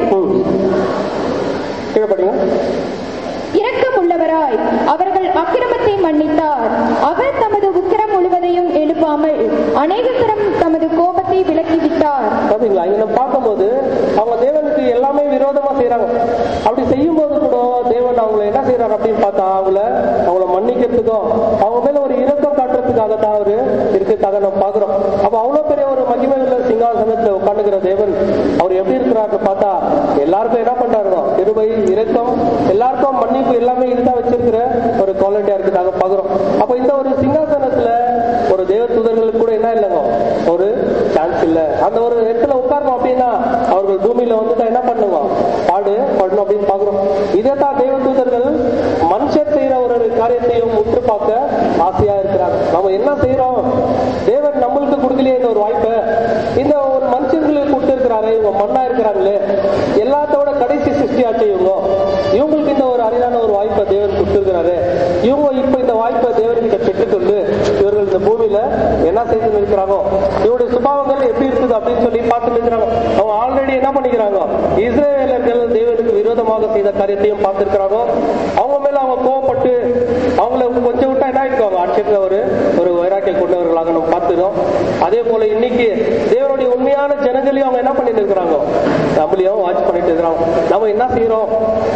கீழே படிங்க இரக்கமுள்ளவராய் அவர்கள் அக்கிரமத்தை மன்னித்தார் அவர் தமது உக்கிரம் முழுவதையும் எழுப்பாமல் அநேக தரம் தமது கோபத்தை விலக்கிவிட்டார் பாத்தீங்களா இங்க நம்ம பார்க்கும்போது அவங்க தேவனுக்கு எல்லாமே விரோதமா செய்யறாங்க அப்படி செய்யும் போது கூட தேவன் அவங்களை என்ன செய்யறாரு அப்படின்னு பார்த்தா அவங்கள அவங்கள மன்னிக்கிறதுக்கும் அவங்க மேல ஒரு இரக்கம் காட்டுறதுக்காக தான் அவரு இருக்கிறதுக்காக நம்ம பாக்குறோம் அப்ப அவ்வளவு பெரிய ஒரு மகிமை உள்ள சிங்காசனத்துல உட்காந்துக்கிற தேவன் அவர் எப்படி இருக்கிறாரு பார்த்தா எல்லாருக்கும் என்ன பண்றாருங்க கிருபை இரக்கம் எல்லாருக்கும் மன்னிப்பு எல்லாமே இதுதான் வச்சிருக்கிற ஒரு குவாலிட்டியா இருக்கிறதாக பாக்குறோம் அப்ப இந்த ஒரு சிங்காசனத்துல ஒரு தேவ தூதர்களுக்கு கூட என்ன இல்லைங்க ஒரு சான்ஸ் இல்ல அந்த ஒரு இடத்துல உட்காரணும் அப்படின்னா அவர்கள் பூமியில வந்துட்டா என்ன பண்ணுங்க பாடு படணும் அப்படின்னு பாக்குறோம் இதே தான் தேவ தூதர்கள் மனுஷர் செய்யற ஒரு ஒரு காரியத்தையும் உற்று பார்க்க ஆசையா இருக்கிறாங்க நம்ம என்ன செய்யறோம் தேவன் நம்மளுக்கு கொடுக்கலையே இந்த ஒரு வாய்ப்பை இந்த ஒரு மனுஷங்களுக்கு கொடுத்திருக்கிறாரு இவங்க மண்ணா இருக்கிறாங்களே எல்லாத்தோட கடைசி சிருஷ்டியாச்சு இவங்க இவங்களுக்கு இந்த ஒரு அரிதான ஒரு வாய்ப்பை தேவன் கொடுத்திருக்கிறாரு இவங்க இப்ப இந்த வாய்ப்பை தேவன்கிட்ட பெற்றுக்கொண்டு இவர்கள் இந்த பூமியில என்ன செய்து இருக்கிறாங்க இவருடைய சுபாவங்கள் எப்படி இருக்குது அப்படின்னு சொல்லி பார்த்து இருக்கிறாங்க அவங்க ஆல்ரெடி என்ன பண்ணிக்கிறாங்க இஸ்ரேலர்கள் தேவனுக்கு விரோதமாக செய்த காரியத்தையும் பார்த்திருக்கிறாங்க அவங்க மேல அவங்க கோவப்பட்டு அவங்கள கொஞ்சம் விட்டா என்ன ஆயிருக்காங்க ஆட்சியத்துல ஒரு ஒரு வைராக்கியம் கொண்டவர்களாக நம்ம பார்த்துக்கிறோம் அதே போல இன்னைக்கு தேவனுடைய உண்மையான ஜனங்களையும் அவங்க என்ன பண்ணிட்டு இருக்கிறாங்க நம்மளையும் வாட்ச் பண்ணிட்டு இருக்கிறாங்க நம்ம என்ன செய்யறோம் தேவன் இவங்களுக்கு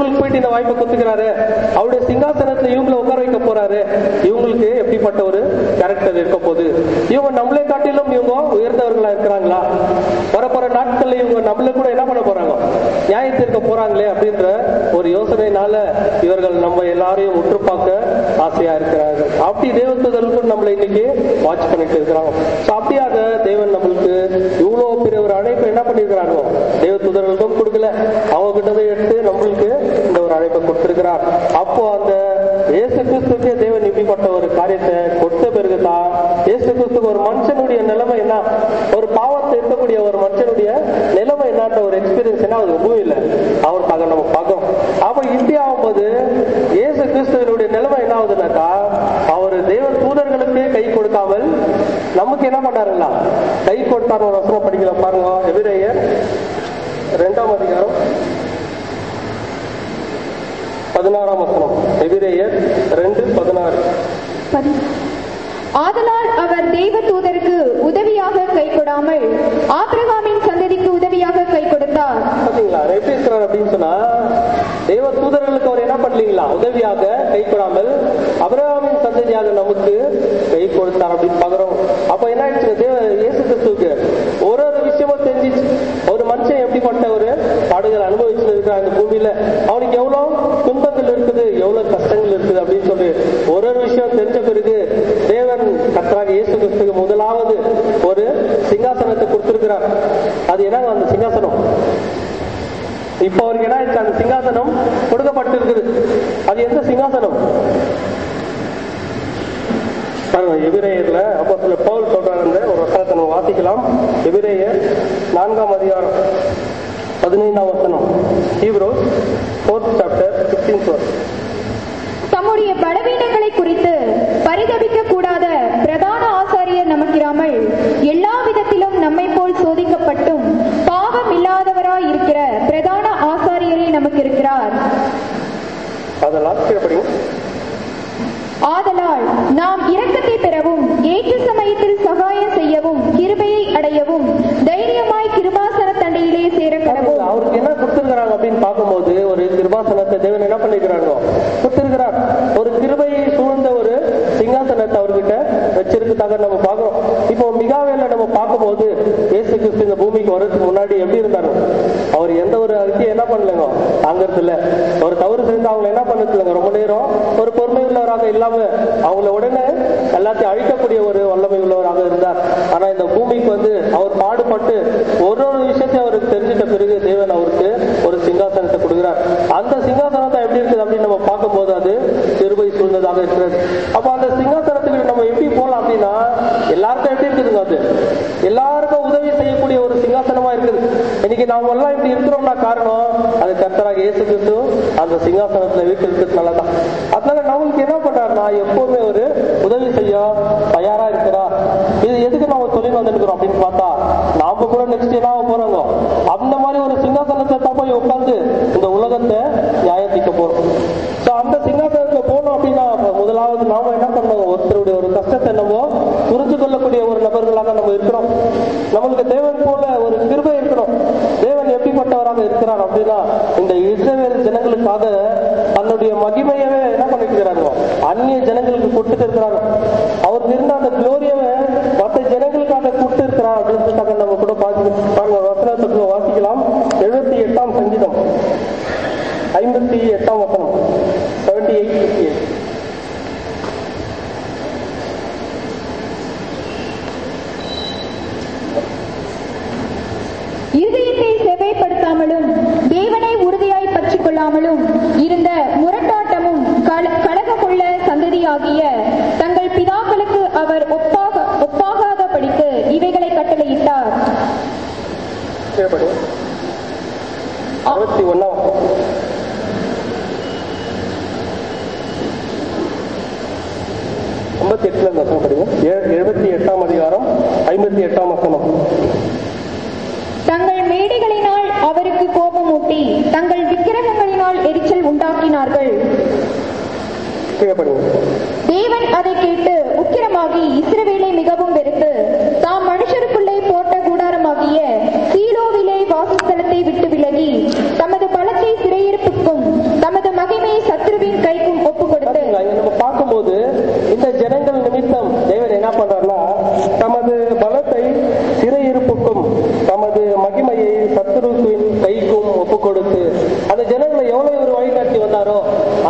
இவங்களுக்கு போயிட்டு இந்த வாய்ப்பை கொடுத்துக்கிறாரு அவருடைய சிங்காசனத்துல இவங்களை உட்கார வைக்க போறாரு இவங்களுக்கு எப்படிப்பட்ட ஒரு கேரக்டர் இருக்க போகுது இவங்க நம்மளை காட்டிலும் இவங்க உயர்ந்தவர்களா இருக்கிறாங்களா வரப்போற நாட்கள்ல இவங்க நம்மள கூட என்ன பண்ண போறாங்க நியாயத்திற்க போறாங்களே அப்படின்ற ஒரு யோசனைனால இவர்கள் நம்ம எல்லாரையும் உற்று பார்க்க ஆசையா இருக்கிறார்கள் அப்படி தேவத்துதலுக்கும் நம்மளை இன்னைக்கு வாட்ச் பண்ணிட்டு இருக்கிறாங்க So, அப்படியாக தேவன் நம்மளுக்கு இவ்வளவு பெரிய ஒரு அழைப்பை என்ன பண்ணிருக்கிறாங்க தேவத்துதர்களுக்கும் கொடுக்கல அவங்க கிட்டதை எடுத்து நம்மளுக்கு இந்த ஒரு அழைப்பை கொடுத்திருக்கிறார் அப்போ அந்த இயேசு கிறிஸ்துக்கே தேவன் இப்படிப்பட்ட ஒரு காரியத்தை கொடுத்த பிறகுதான் இயேசு கிறிஸ்துக்கு ஒரு மனுஷனுடைய நிலைமை என்ன ஒரு பாவத்தை இருக்கக்கூடிய ஒரு மனுஷனுடைய நிலைமை என்னன்ற ஒரு எக்ஸ்பீரியன்ஸ் என்ன அது பூமியில அவருக்காக நம்ம பார்க்கணும் அப்ப இப்படி ஆகும்போது இயேசு கிறிஸ்துவனுடைய நிலைமை என்ன ஆகுதுனாக்கா அவர் தேவன் தூதர்களுக்கே கை கொடுக்காமல் நமக்கு என்ன பண்ணாருங்களா கை கொடுத்தார் ஒரு வசனம் படிக்கல பாருங்க எபிரேயர் ரெண்டாம் அதிகாரம் பதினாறாம் வசனம் எபிரேயர் ரெண்டு பதினாறு பதி- ஆதலால் அவர் தேவ தூதருக்கு உதவியாக கை கொடாமல் ஆபிரகாமின் சந்ததிக்கு உதவியாக கை கொடுத்தார் பாத்தீங்களா எப்படி இருக்கிறார் அப்படின்னு சொன்னா தேவ தூதர்களுக்கு அவர் என்ன பண்ணலீங்களா உதவியாக கை கொடாமல் அபிரகாமின் சந்ததியாக நமக்கு கை கொடுத்தார் அப்படின்னு பாக்குறோம் அப்ப என்ன ஆயிடுச்சு தேவ இயேசு கிறிஸ்துவுக்கு ஒரு ஒரு விஷயமும் தெரிஞ்சிச்சு ஒரு மனுஷன் எப்படிப்பட்ட ஒரு பாடுகள் அனுபவிச்சுட்டு இருக்கிறான் இந்த பூமியில அவனுக்கு எவ்வளவு துன்பங்கள் இருக்குது எவ்வளவு கஷ்டங்கள் இருக்குது அப்படின்னு சொல்லி ஒரு ஒரு விஷயம் தெரிஞ்ச பிறகு தேவன் கர்த்தராக இயேசு கிறிஸ்துக்கு முதலாவது ஒரு சிங்காசனத்தை கொடுத்திருக்கிறார் அது என்னங்க அந்த சிங்காசனம் இப்ப அவருக்கு என்ன ஆயிடுச்சு அந்த சிங்காசனம் கொடுக்கப்பட்டிருக்குது அது எந்த சிங்காசனம் பாருங்க எபிரேயர்ல அப்போ சில பவுல் சொல்றாங்க ஒரு வசனத்தை நம்ம வாசிக்கலாம் எபிரேயர் நான்காம் அதிகாரம் பதினைந்தாம் வசனம் Hebrews fourth chapter fifteen verse தம்முடைய பலவீனங்களை குறித்து பரிதபிக்க கூடாத பிரதான ஆசாரியர் நமக்கிராமல் எல்லா விதத்திலும் நம்மை போல் சோதிக்கப்பட்டும் பாவம் இல்லாதவராய் இருக்கிற பிரதான ஆசாரியரே நமக்கு இருக்கிறார் அதெல்லாம் கீழ்படியும் ஆதலால் நாம் இரக்கத்தை பெறவும் ஏற்ற சமயத்தில் சகாயம் செய்யவும் கிருபையை அடையவும் தைரியமாய் கிருபாசன தண்டையிலே சேர கடவும் அவருக்கு என்ன கொடுத்திருக்கிறாங்க அப்படின்னு பார்க்கும்போது ஒரு கிருபாசனத்தை தேவன் என்ன பண்ணிருக்கிறாங்க கொடுத்திருக்கிறார் ஒரு கிருபையை சூழ்ந்த ஒரு சிங்காசனத்தை அவர்கிட்ட வச்சிருக்கதாக நம்ம பார்க்கிறோம் இப்போ மிகாவேல நம்ம பார்க்கும்போது இயேசு கிறிஸ்து இந்த பூமிக்கு வர்றதுக்கு முன்னாடி எப்படி இருந்தாரு அவர் எந்த ஒரு அறிக்கையை என்ன பண்ணலங்க தாங்கிறது இல்ல ஒரு தவறு செஞ்சு அவங்க என்ன பண்ணது இல்லைங்க ரொம்ப நேரம் ஒரு பொறுமை உள்ளவராக இல்லாம அவங்கள உடனே எல்லாத்தையும் அழிக்கக்கூடிய ஒரு வல்லமை உள்ளவராக இருந்தார் ஆனா இந்த பூமிக்கு வந்து அவர் பாடுபட்டு ஒரு ஒரு விஷயத்தையும் அவருக்கு தெரிஞ்சிட்ட பிறகு தேவன் அவருக்கு ஒரு சிங்காசனத்தை கொடுக்கிறார் அந்த சிங்காசனத்தை எப்படி இருக்குது அப்படின்னு நம்ம பார்க்கும்போது அது கிருபை சூழ்ந்ததாக இருக்கிறது அப்ப அந்த சிங்காசனத்துக்கு நம்ம எப்படி போகலாம் அப்படின்னா எல்லாருக்கும் எப்படி இருக்குதுங்க அது எல்லாருக்கும் உதவி செய்யக்கூடிய ஒரு சிங்காசனமா இருக்குது இன்னைக்கு நாம எல்லாம் இப்படி இருக்கிறோம்னா காரணம் அது கர்த்தராக இயேசு கிறிஸ்து அந்த சிங்காசனத்துல வீட்டு இருக்கிறதுனால தான் அதனால நம்மளுக்கு என்ன பண்றாருன்னா எப்பவுமே ஒரு உதவி செய்ய தயாரா இருக்கிறார் இது எதுக்கு நாம சொல்லி வந்திருக்கிறோம் அப்படின்னு பார்த்தா நாம கூட நெக்ஸ்ட் என்ன ஆக போறோங்க அந்த மாதிரி ஒரு சிங்காசனத்தை தான் போய் உட்கார்ந்து இந்த உலகத்தை நியாயத்திக்க போறோம் So, அந்த சிங்காசனத்துல போனோம் அப்படின்னா அப்ப முதலாவது நாம என்ன பண்ணணும் ஒருத்தருடைய ஒரு கஷ்டத்தை நம்ம புரிஞ்சு கொள்ளக்கூடிய ஒரு நபர்களாக நம்ம இருக்கிறோம் நம்மளுக்கு தேவன் போல ஒரு கிருபை இருக்கணும் தேவன் எப்படிப்பட்டவராக இருக்கிறார் அப்படின்னா இந்த இஸ்ரவேல் ஜனங்களுக்காக தன்னுடைய மகிமையவே என்ன பண்ணிருக்கிறாங்க அந்நிய ஜனங்களுக்கு கொடுத்துட்டு இருக்கிறாங்க அவருக்கு இருந்த அந்த குளோரியவை மற்ற ஜனங்களுக்காக கொடுத்து இருக்கிறார் அப்படின்றதுக்காக நம்ம கூட பார்த்து பாருங்க வசனத்துக்கு வாசிக்கலாம் எழுபத்தி எட்டாம் சங்கீதம் ஐம்பத்தி எட்டாம் வசனம் செவன்டி எயிட் ஃபிஃப்டி எயிட் இருதயத்தை செவைப்படுத்தாமலும் தேவனை உறுதியாய் பற்றிக் கொள்ளாமலும் இருந்த முரட்டாட்டமும் கல- கலகமுள்ள சந்ததியாகிய தங்கள் பிதாக்களுக்கு அவர் ஒப்பாக ஒப்பாகாத படிக்கு இவைகளை கட்டளையிட்டார் கேள்வி அறுபத்தி ஒன்னாம் ஐம்பத்தி எட்டுல இந்த வசனம் படிங்க ஏ- எழுபத்தி எட்டாம் அதிகாரம் ஐம்பத்தி எட்டாம் வசனம் தங்கள் மேடைகளினால் அவருக்கு கோபமூட்டி தங்கள் விக்கிரகங்களினால் எரிச்சல் உண்டாக்கினார்கள் கீழே படிங்க தேவன் அதை கேட்டு உக்கிரமாகி இஸ்ரவேலை மிகவும் வெறுத்து தாம் மனுஷருக்குள்ளே போட்ட கூடாரமாகிய சீலோவிலே வாசஸ்தலத்தை விட்டு விலகி தமது பலத்தை சிறையிருப்புக்கும்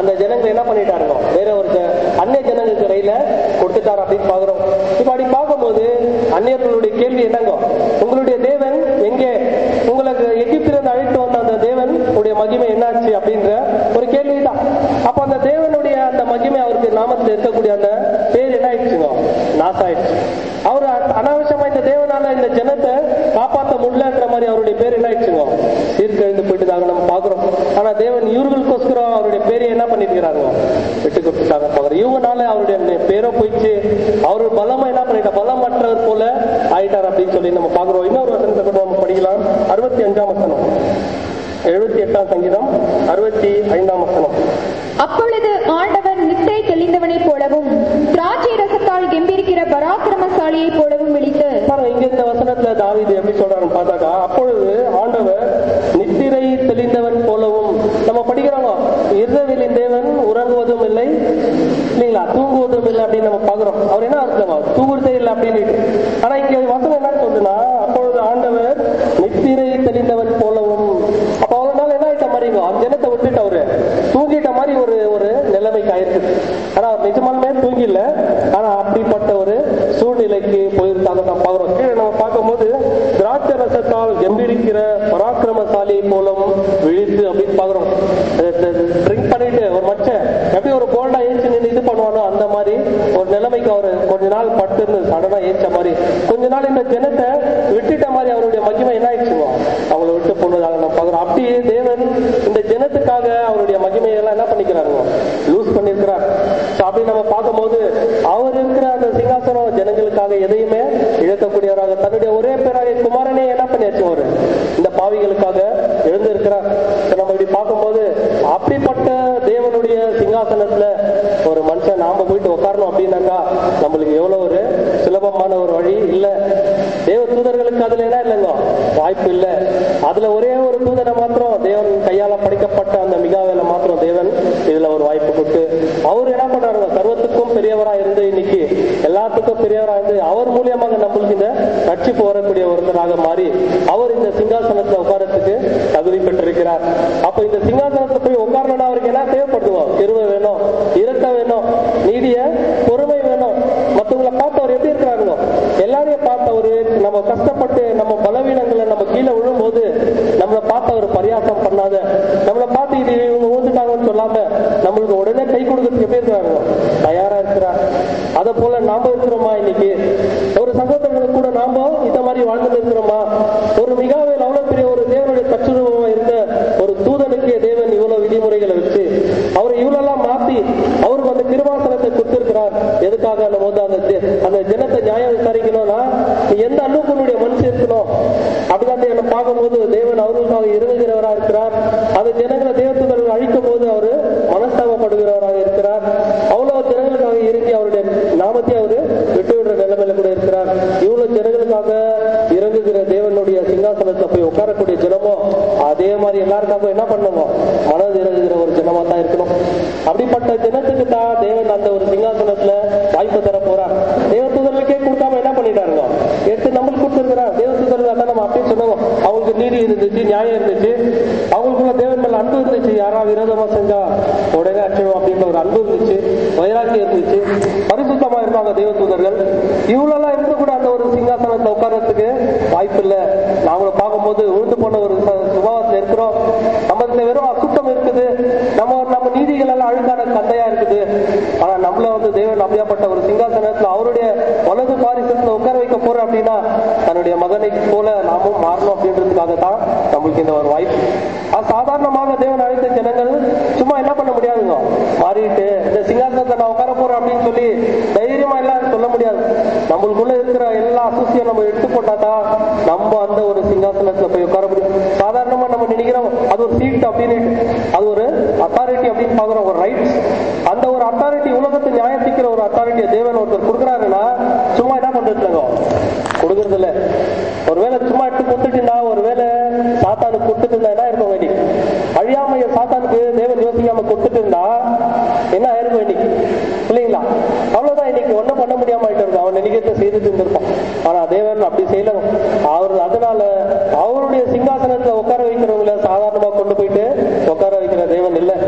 அந்த ஜனங்கள் என்ன பண்ணிட்டாருங்க வேற ஒரு ஜ- அந்நிய ஜனங்களுக்கு கையில கொடுத்துட்டாரு அப்படின்னு பாக்குறோம் இப்ப அப்படி பார்க்கும்போது அந்நியர்களுடைய கேள்வி என்னங்க உங்களுடைய தேவன் எங்கே உங்களுக்கு எகிப்திலிருந்து அழைத்து வந்த அந்த தேவன் உடைய மகிமை என்னாச்சு அப்படின்ற ஒரு கேள்விதான் அப்ப அந்த தேவனுடைய அந்த மகிமை அவருக்கு நாமத்தில் இருக்கக்கூடிய அந்த பேர் என்ன ஆயிடுச்சுங்க நாசாயிடுச்சு அவர் அ- அனாவசியமா இந்த தேவனால இந்த ஜனத்தை காப்பாற்ற முடியலன்ற மாதிரி அவருடைய பேர் என்ன ஆயிடுச்சுங்க சீர்கழிந்து போயிட்டுதாங்க நம்ம பாக்குறோம் ஆனா தேவன் இவர்களுக்கோஸ்கரம் அவருடைய பேரை என்ன பண்ணிருக்கிறாங்க விட்டு கொடுத்துட்டாங்க பாக்குறோம் இவங்கனால அவருடைய நே- பேரோ போயிடுச்சு அவரு பலமா என்ன பண்ணிட்டா பலமற்றவர் போல ஆயிட்டார் அப்படின்னு சொல்லி நம்ம பாக்குறோம் இன்னொரு வசனத்தை கூட நம்ம படிக்கலாம் அறுபத்தி அஞ்சாம் வசனம் எழுபத்தி எட்டாம் சங்கீதம் அறுபத்தி ஐந்தாம் வசனம் அப்பொழுது ஆண்டவர் நித்தை தெளிந்தவனைப் போலவும் திராட்சை ரசத்தால் கெம்பிருக்கிற பராக்கிரமசாலியைப் போலவும் விழித்து பாருங்க இங்க இந்த வசனத்துல தாவீது எப்படி சொல்றாருன்னு பார்த்தாக்கா அப்பொழுது ஆண்டவர் நித்திரை தெளிந்தவன் போலவும் நம்ம படிக்கிறோம் இஸ்ரவேலின் தேவன் உறங்குவதும் இல்லை இல்லைங்களா தூங்குவதும் இல்லை அப்படின்னு நம்ம பாக்குறோம் அவர் என்ன அர்த்தம் தூங்குறதே இல்லை அப்படின்னு ஆனா இங்க வசனம் என்ன சொல்லுன்னா அப்பொழுது ஆண்டவர் நித்திரை தெளிந்தவன் போலவும் அப்ப அவங்களால என்ன ஆயிட்ட மாதிரி அந்த ஜனத்தை விட்டுட்டு அவரு தூங்கிட்ட மாதிரி ஒரு ஒரு நிலைமைக்கு ஆயிருக்கு ஆனா அவர் நிஜமாலுமே தூங்கில ஆனா அப்படிப்பட்ட ஒரு சூழ்நிலைக்கு போயிருந்தாங்க நம்ம பார்க்கிறோம் கீழே நம்ம பார்க்கும்போது திராட்சை ரசத்தால் கம்பீரிக்கிற பராக்கிரமசாலியை போலவும் விழித்து அப்படின்னு பாக்குறோம் ட்ரிங்க் பண்ணிட்டு ஒரு மச்சன் எப்படி ஒரு போல்டா ஏஞ்சி நின்று இது பண்ணுவானோ அந்த மாதிரி ஒரு நிலைமைக்கு அவர் கொஞ்ச நாள் படுத்து சடனா ஏச்ச மாதிரி கொஞ்ச நாள் இந்த ஜனத்தை விட்டுட்ட மாதிரி அவருடைய மகிமை என்ன ஆயிடுச்சுங்க அவங்கள விட்டு போனதாக நம்ம பார்க்கிறோம் அப்படியே தேவன் இந்த ஜனத்துக்காக அவருடைய மகிமையெல்லாம் என்ன பண்ணிக்கிறாருங்க லூஸ் பண்ணியிருக்கிறார் So அப்படி நம்ம பார்க்கும்போது அவர் இருக்கிற அந்த சிங்காசனம் ஜனங்களுக்காக எதையுமே இழக்கக்கூடியவராக தன்னுடைய ஒரே பேராக குமாரனே என்ன பண்ணியாச்சு அவரு இந்த பாவிகளுக்காக எழுந்திருக்கிறார் So நம்ம இப்படி பார்க்கும்போது அப்படிப்பட்ட தேவனுடைய சிங்காசனத்துல ஒரு மனுஷன் நாம போயிட்டு உட்காரணும் அப்படின்னாக்கா நம்மளுக்கு எவ்வளவு ஒரு சுலபமான ஒரு வழி இல்ல தேவ தூதர்களுக்கு அதுல என்ன இல்லைங்க வாய்ப்பு இல்ல அதுல ஒரே ஒரு தூதனை மாத்திரம் தேவன் கையால படைக்கப்பட்ட அந்த மிகாவேல மாத்திரம் தேவன் இதுல ஒரு வாய்ப்பு கொடுத்து அவர் என்ன பண்றாருங்க சர்வத்துக்கும் பெரியவரா இருந்து இன்னைக்கு எல்லாத்துக்கும் பெரியவரா இருந்து அவர் மூலியமாக நம்மளுக்கு இந்த ரட்சிப்பு வரக்கூடிய ஒருத்தராக மாறி அவர் இந்த சிங்காசனத்துல உட்காரத்துக்கு தகுதி பெற்றிருக்கிறார் அப்ப இந்த சிங்காசனத்துல போய் உட்காரணும்னா அவருக்கு என்ன தேவைப்படுவோம் கிருவை வேணும் இரக்க வேணும் நீதிய பொறுமை வேணும் மத்தவங்களை பார்த்து அவர் எப்படி இருக்கிறாருங்க எல்லாரையும் பார்த்து அவரு நம்ம கஷ்டப்பட்டு நம்ம பலவீனங்களை நம்ம கீழே விழும்போது நம்மளை பார்த்து அவர் பரியாசம் பண்ணாத நம்மளை பார்த்து இது இவங்க ஊந்துட்டாங்கன்னு சொல்லாம நம்மளுக்கு உடனே கை கொடுக்கறதுக்கு எப்படி இருக்கிறாங்க தயாரா இருக்கிறார் அத போல நாம இருக்கிறோமா இன்னைக்கு ஒரு சகோதரர்கள் கூட நாம இந்த மாதிரி வாழ்ந்துட்டு இருக்கிறோமா ஒரு மிகாவில் அவ்வளவு பெரிய ஒரு தேவனுடைய தச்சுருவமா இருந்த ஒரு தூதனுக்கு தேவன் இவ்வளவு விதிமுறைகளை வச்சு அவர் இவ்வளவு மாத்தி அவருக்கு அந்த கிருபாசனத்தை கொடுத்திருக்கிறார் எதுக்காக அந்த போது அந்த ஜெ- அந்த ஜனத்தை நியாயம் விசாரிக்கணும்னா நீ எந்த அன்புக்குனுடைய மனுஷன் இருக்கணும் அப்படிதான் தேவனை பார்க்கும்போது தேவன் அவர்களுக்காக இறங்குகிறவரா இருக்கிறார் அந்த ஜனங்களை தேவத்துதர்கள் அழிக்கும் போது அவரு மனஸ்தாபப்படுகிறவராக இருக்கிறார் அவ்வளவு ஜனங்களுக்காக இறங்கி அவருடைய நாமத்தை அவரு விட்டு விடுற நிலைமையில கூட இருக்கிறார் இவ்வளவு ஜனங்களுக்காக இறங்குகிற தேவனுடைய சிங்காசனத்துல போய் உட்காரக்கூடிய ஜனமோ அதே மாதிரி எல்லாருக்காக என்ன பண்ணணும் மனது இறங்குகிற ஒரு ஜனமா தான் இருக்கணும் அப்படிப்பட்ட ஜனத்துக்கு தான் தேவன் அந்த ஒரு சிங்காசனத்துல வாய்ப்பு தர போறார் தேவ தூதர்களுக்கே கொடுக்காம என்ன பண்ணிட்டாருங்க எடுத்து நம்மளுக்கு கொடுத்துருக்கிறார் தேவ தூதர்கள் அதான் நம்ம அப்படியே சொன்னோம் அவங்களுக்கு நீதி இருந்துச்சு நியாயம் இருந்துச்சு அவங்களுக்குள்ள தேவன் மேல அன்பு இருந்துச்சு யாரா விரோதமா செஞ்சா உடனே அச்சம் அப்படின்ற ஒரு அன்பு இருந்துச்சு வைராக்கி இருந்துச்சு பரிசுத்தமா இருந்தாங்க தேவ தூதர்கள் இவ்வளவு இருந்து கூட அந்த ஒரு சிங்காசனத்துல உட்கார்றதுக்கு வாய்ப்பு இல்ல நாங்களும் பார்க்கும்போது உழுந்து போன ஒரு ச- சுபாவத்துல இருக்கிறோம் நம்மளுக்கு வெறும் அசுத்தம் இருக்குது நம்ம நம்ம நீதிகள் எல்லாம் அழுக்கான கந்தையா இருக்குது ஆனா நம்மள வந்து தேவன் அப்படியாப்பட்ட ஒரு சிங்காசனத்துல அவருடைய வலது பாரிசத்துல உட்கார வைக்க போறோம் அப்படின்னா தன்னுடைய மகனை போல நாமும் மாறணும் அப்படின்றதுக்காக தான் நம்மளுக்கு இந்த ஒரு வாய்ப்பு அது சாதாரணமாக தேவன் அழைத்த ஜனங்கள் சும்மா என்ன பண்ண முடியாதுங்க மாறிட்டு இந்த சிங்காசனத்தை நான் உட்கார போறேன் அப்படின்னு சொல்லி தைரியமா எல்லாம் சொல்ல முடியாது நம்மளுக்குள்ள இருக்கிற எல்லா அசூசியும் நம்ம எடுத்து போட்டாதான் நம்ம அந்த ஒரு சிங்காசனத்துல போய் உட்கார முடியும் சாதாரணமா நம்ம நினைக்கிறோம் அது ஒரு சீட் அப்படின்னு அது ஒரு அத்தாரிட்டி அப்படின்னு பாக்குறோம் ஒரு ரைட்ஸ் அந்த ஒரு அத்தாரிட்டி உலகத்தை நியாயத்திக்கிற ஒரு அத்தாரிட்டியை தேவன் ஒருத்தர் கொடுக்குறாருன்னா சும்மா என்ன பண்றது கொடுக்கறது இல்ல ஒருவேளை சும்மா எடுத்து கொடுத்துட்டுனா ஒருவேளை சாத்தானுக்கு கொடுத்துட்டு இருந்தா என்ன இருக்கும் இன்னைக்கு அழியாமைய சாத்தானுக்கு தேவன் யோசிக்காம கொடுத்துட்டு இருந்தா என்ன ஆயிருக்கும் இன்னைக்கு இல்லைங்களா அவ்வளவுதான் இன்னைக்கு ஒண்ணும் பண்ண முடியாம ஆயிட்டு இருக்கும் அவன் நினைக்கிறத செய்துட்டு இருந்திருப்பான் ஆனா தேவன் அப்படி செய்யல அவர் அதனால அவருடைய சிங்காசனத்துல உட்கார வைக்கிறவங்கள சாதாரணமா கொண்டு போயிட்டு உட்கார வைக்கிற தேவன் இல்ல நம்ம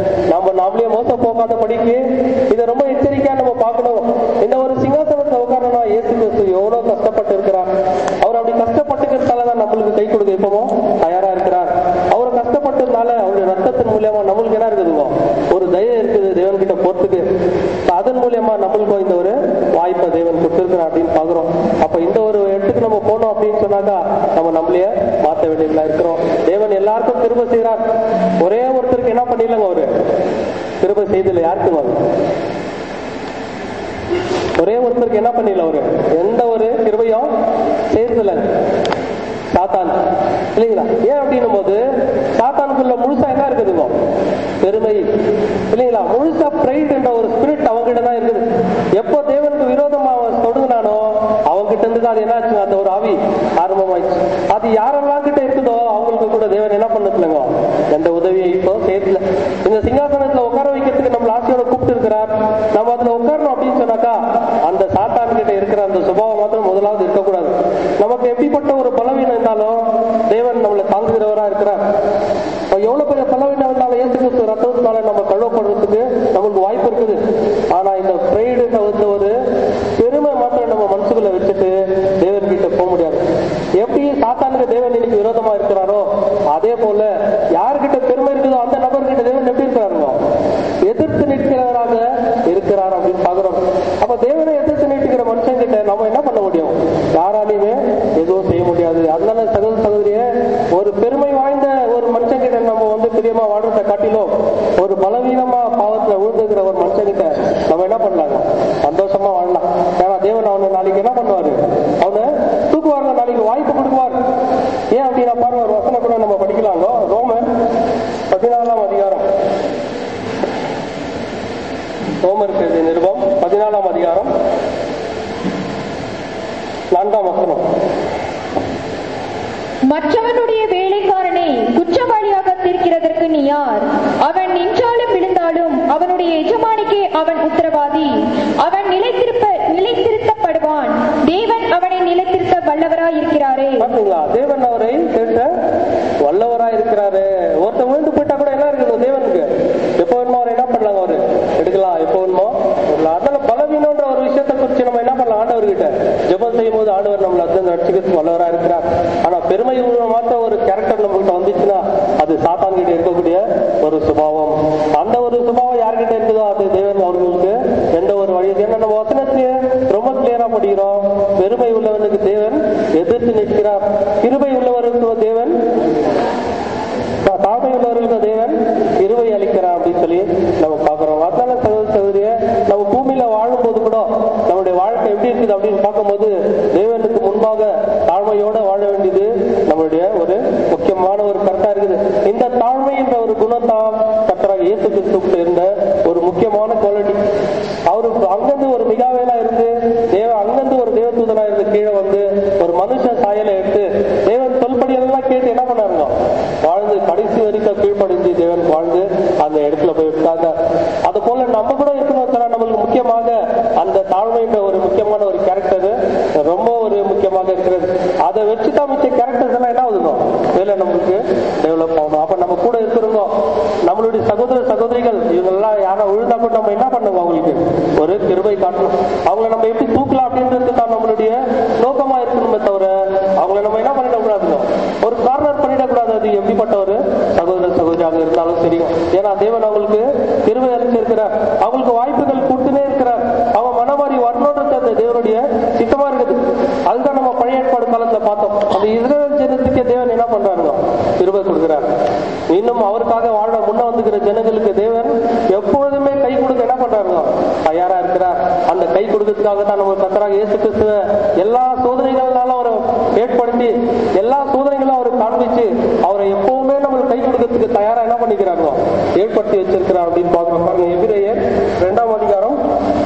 நம்ம நாமளே மோசம் போகாத படிக்கு இதை ரொம்ப எச்சரிக்கையா நம்ம பார்க்கணும் இந்த ஒரு சிங்காசனத்தை உட்காரனா இயேசு கிறிஸ்து எவ்வளவு கஷ்டப்பட்டு இருக்கிறார் அவர் அப்படி கஷ்டப்பட்டுக்கிறதால தான் நம்மளுக்கு கை கொடுக்க இப்பவும் தயாரா இருக்கிறார் அவர் கஷ்டப்பட்டதுனால அவருடைய ரத்தத்தின் மூலியமா நம்மளுக்கு என்ன இருக்குதுங்க ஒரு தயம் இருக்குது தேவன் கிட்ட போறதுக்கு அதன் மூலியமா நம்மளுக்கும் இந்த ஒரு வாய்ப்பை தேவன் கொடுத்திருக்கிறார் அப்படின்னு பாக்குறோம் அப்ப இந்த ஒரு இடத்துக்கு நம்ம போனோம் அப்படின்னு சொன்னாக்கா நம்ம நம்மளையே மாத்த வேண்டியதா இருக்கிறோம் தேவன் எல்லாருக்கும் திரும்ப செய்யறார் ஒரே ஒருத்தருக்கு என்ன பண்ணிடலங்க அவரு திரும்ப செய்தில்லை யாருக்கும் அது ஒரே ஒருத்தருக்கு என்ன பண்ணிடல அவரு எந்த ஒரு கிருபையும் செய்யறதில்ல சாத்தான் இல்லைங்களா ஏன் அப்படின்னும் போது சாத்தானுக்குள்ள முழுசா என்ன இருக்குதுங்க பெருமை இல்லைங்களா முழுசா பிரைட் என்ற ஒரு ஸ்பிரிட் அவங்ககிட்ட தான் இருக்குது எப்போ தேவனுக்கு விரோதமா அவன் தொடுங்கினானோ அவங்ககிட்ட இருந்து தான் அது என்னாச்சு அந்த ஒரு ஆவி ஆரம்பமாயிடுச்சு அது யாரெல்லாம் கிட்ட இருக்குதோ அவங்களுக்கு கூட தேவன் என்ன பண்ணதுலங்க எந்த உதவியை இப்போ செய்யல இந்த சிங்காசனத்துல உட்கார வைக்கிறதுக்கு நம்மள ஆசையோட கூப்பிட்டு இருக்கிறார் நம்ம அதுல உட்காரணும் அப்படின்னு சொன்னாக்கா அந்த சாத்தான் கிட்ட இருக்கிற அந்த சுபாவம் மாத்திரம் முதலாவது இருக்கக்கூடாது நமக்கு எப்படிப்பட்ட ஒரு பலவீனம் இருந்தாலும் தேவன் நம்மளை தாங்குகிறவரா இருக்கிறார் அப்ப எவ்வளவு பெரிய பலவீனம் இருந்தாலும் இயேசு கிறிஸ்து ரத்தத்தினால நம்ம கழுவப்படுறதுக்கு நமக்கு வாய்ப்பு இருக்குது ஆனா இந்த பிரைடுன்ற வந்து ஒரு பெருமை மாத்திரம் நம்ம மனசுக்குள்ள வச்சுட்டு தேவன் கிட்ட போக முடியாது எப்படி சாத்தானுக்கு தேவன் இன்னைக்கு விரோதமா இருக்கிறாரோ அதே போல யார்கிட்ட பெருமை இருக்குதோ அந்த நபர்கிட்ட தேவன் எப்படி இருக்கிறாருங்க எதிர்த்து நிற்கிறவராக இருக்கிறார் அப்படின்னு பாக்குறோம் அப்ப தேவனை எதிர்த்து நிற்கிற மனுஷன் கிட்ட நம்ம என்ன பண்ண முடியும் யாராலையுமே எதுவும் செய்ய முடியாது அதனால சகோதர சகோதரிய ஒரு பெருமை வாய்ந்த ஒரு மனுஷன் கிட்ட நம்ம வந்து பிரியமா வாழ்றத காட்டிலும் ஒரு பலவீனமா பாவத்துல விழுந்துக்கிற ஒரு மனுஷன் கிட்ட நம்ம என்ன பண்ணலாங்க சந்தோஷமா வாழலாம் ஏன்னா தேவன் அவனை நாளைக்கு என்ன பண்ணுவாரு அவனை தூக்குவாருங்க நாளைக்கு வாய்ப்பு கொடுக்குவார் ஏன் அப்படின்னா பாருங்க ஒரு வசனம் கூட நம்ம படிக்கலாங்க ரோமன் பதினாலாம் அதிகாரம் ரோமருக்கு எழுதிய நிருபம் பதினாலாம் அதிகாரம் நான்காம் வசனம் மற்றவனுடைய வேலைக்காரனை குற்றவாளியாக தீர்க்கிறதற்கு நீ யார் அவன் நின்றாலும் விழுந்தாலும் அவனுடைய எஜமானிக்கே அவன் உத்தரவாதி அவன் நிலைத்திருப்ப நிலைத்திருத்தப்படுவான் தேவன் அவனை நிலைத்திருத்த வல்லவராயிருக்கிறாரே பாத்தீங்களா தேவன் அவரை கேட்ட வல்லவரா இருக்கிறாரு ஒருத்தன் விழுந்து போயிட்டா கூட என்ன இருக்குது தேவனுக்கு எப்போ வேணுமோ அவர் என்ன பண்ணலாங்க அவரு எடுக்கலாம் எப்போ வேணுமோ விடலாம். அதனால பலவீனன்ற ஒரு விஷயத்தை குறித்து நம்ம என்ன பண்ணலாம் ஆண்டவர்கிட்ட ஜெபம் செய்யும் போது ஆண்டவர் நம்மளை வந்து நடிச்சுக்கிறதுக்கு வல்லவரா இருக்கிறார் ஆனா பெருமை உள்ள மாத்த ஒரு கேரக்டர் நம்ம கிட்ட வந்துச்சுன்னா அது சாத்தான் கிட்ட இருக்கக்கூடிய ஒரு சுபாவம் அந்த ஒரு சுபாவம் யார்கிட்ட இருக்குதோ அது தேவன் அவர்களுக்கு எந்த ஒரு வழி ஏன்னா நம்ம வசனத்திலேயே ரொம்ப கிளியரா படிக்கிறோம் பெருமை உள்ளவனுக்கு தேவன் எதிர்த்து நிற்கிறார் கிருபை உள்ளவருக்கு தேவன் தா- தாழ்மை உள்ளவர்களுக்கு தேவன் இருவை அளிக்கிறார் அப்படின்னு சொல்லி நம்ம பார்க்கிறோம் அதனால சகோதர சகோதரிய நம்ம பூமியில வாழும்போது கூட நம்முடைய வாழ்க்கை எப்படி இருக்குது அப்படின்னு பார்க்கும்போது தேவனுக்கு முன்பாக தாழ்மையோட வாழ வேண்டியது நம்மளுடைய ஒரு முக்கியமான ஒரு கருத்தா இருக்குது இந்த தாழ்மை என்ற ஒரு குணத்தான் கத்தராக இயேசு கிறிஸ்துக்கு இருந்த ஒரு முக்கியமான குவாலிட்டி அவரு அங்கிருந்து ஒரு மிகாவேலா இருந்து தேவ அங்கிருந்து ஒரு தேவதூதனா இருந்து கீழே வந்து ஒரு மனுஷன் சாயலை எடுத்து தேவன் சொல்படி எல்லாம் கேட்டு என்ன பண்ணாருங்க வாழ்ந்து கடைசி வரைக்கும் கீழ்ப்படிஞ்சு தேவன் வாழ்ந்து அந்த இடத்துல போய் விட்டாங்க அது போல நம்ம கூட இருக்கணும் சொன்னா நம்மளுக்கு முக்கியமாக அந்த தாழ்மைன்ற ஒரு முக்கியமான ஒரு கேரக்டர் ரொம்ப ஒரு முக்கியமாக இருக்கிறது அதை வச்சு தான் மிச்ச கேரக்டர்ஸ் எல்லாம் என்ன ஆகுதுங்க வேலை நம்மளுக்கு டெவலப் ஆகணும் அப்ப நம்ம கூட இருக்கிறவங்க நம்மளுடைய சகோதர சகோதரிகள் இவங்க எல்லாம் யாரா விழுந்தா கூட நம்ம என்ன பண்ணுங்க அவங்களுக்கு ஒரு கிருபை காட்டணும் அவங்கள நம்ம எப்படி தூக்கலாம் அப்படின்றது தான் நம்மளுடைய நோக்கமா இருக்கணுமே தவிர அவங்கள நம்ம என்ன பண்ணிடக்கூடாதுங்க ஒரு கார்னர் பண்ணிடக்கூடாது அது எப்படிப்பட்ட ஒரு சகோதர சகோதரியாக இருந்தாலும் சரி ஏன்னா தேவன் அவங்களுக்கு கிருபை அளிச்சிருக்கிறார் அவங்களுக்கு வாய்ப்புகள் கொடுத்துனே இருக்கிறார் அவங்க மனமாறி வரணுன்றது அந்த தேவனுடைய சித்தமா இருக்குது அதுதான் நம்ம பழைய ஏற்பாடு காலத்துல பார்த்தோம் அந்த இஸ்ரேல் ஜனத்துக்கே தேவன் என்ன பண்றாருங்க கிருபை கொடுக்கிறார் இன்னும் அவருக்காக வாழ முன்ன வந்துக்கிற ஜனங்களுக்கு தேவன் எப்பொழுதுமே கை கொடுக்க என்ன பண்றாருங்க தயாரா இருக்கிறார் அந்த கை கொடுக்கறதுக்காக தான் நம்ம கத்தராக இயேசு கிறிஸ்துவ எல்லா சோதனைகள்னாலும் அவரை ஏற்படுத்தி எல்லா சோதனைகளும் அவருக்கு காண்பிச்சு அவரை எப்பவுமே நம்மளுக்கு கை கொடுக்கறதுக்கு தயாரா என்ன பண்ணிக்கிறாங்க ஏற்படுத்தி வச்சிருக்கிறார் அப்படின்னு பாக்குறோம் பாருங்க எபிரேயர் இரண்டாம் அதிகாரம்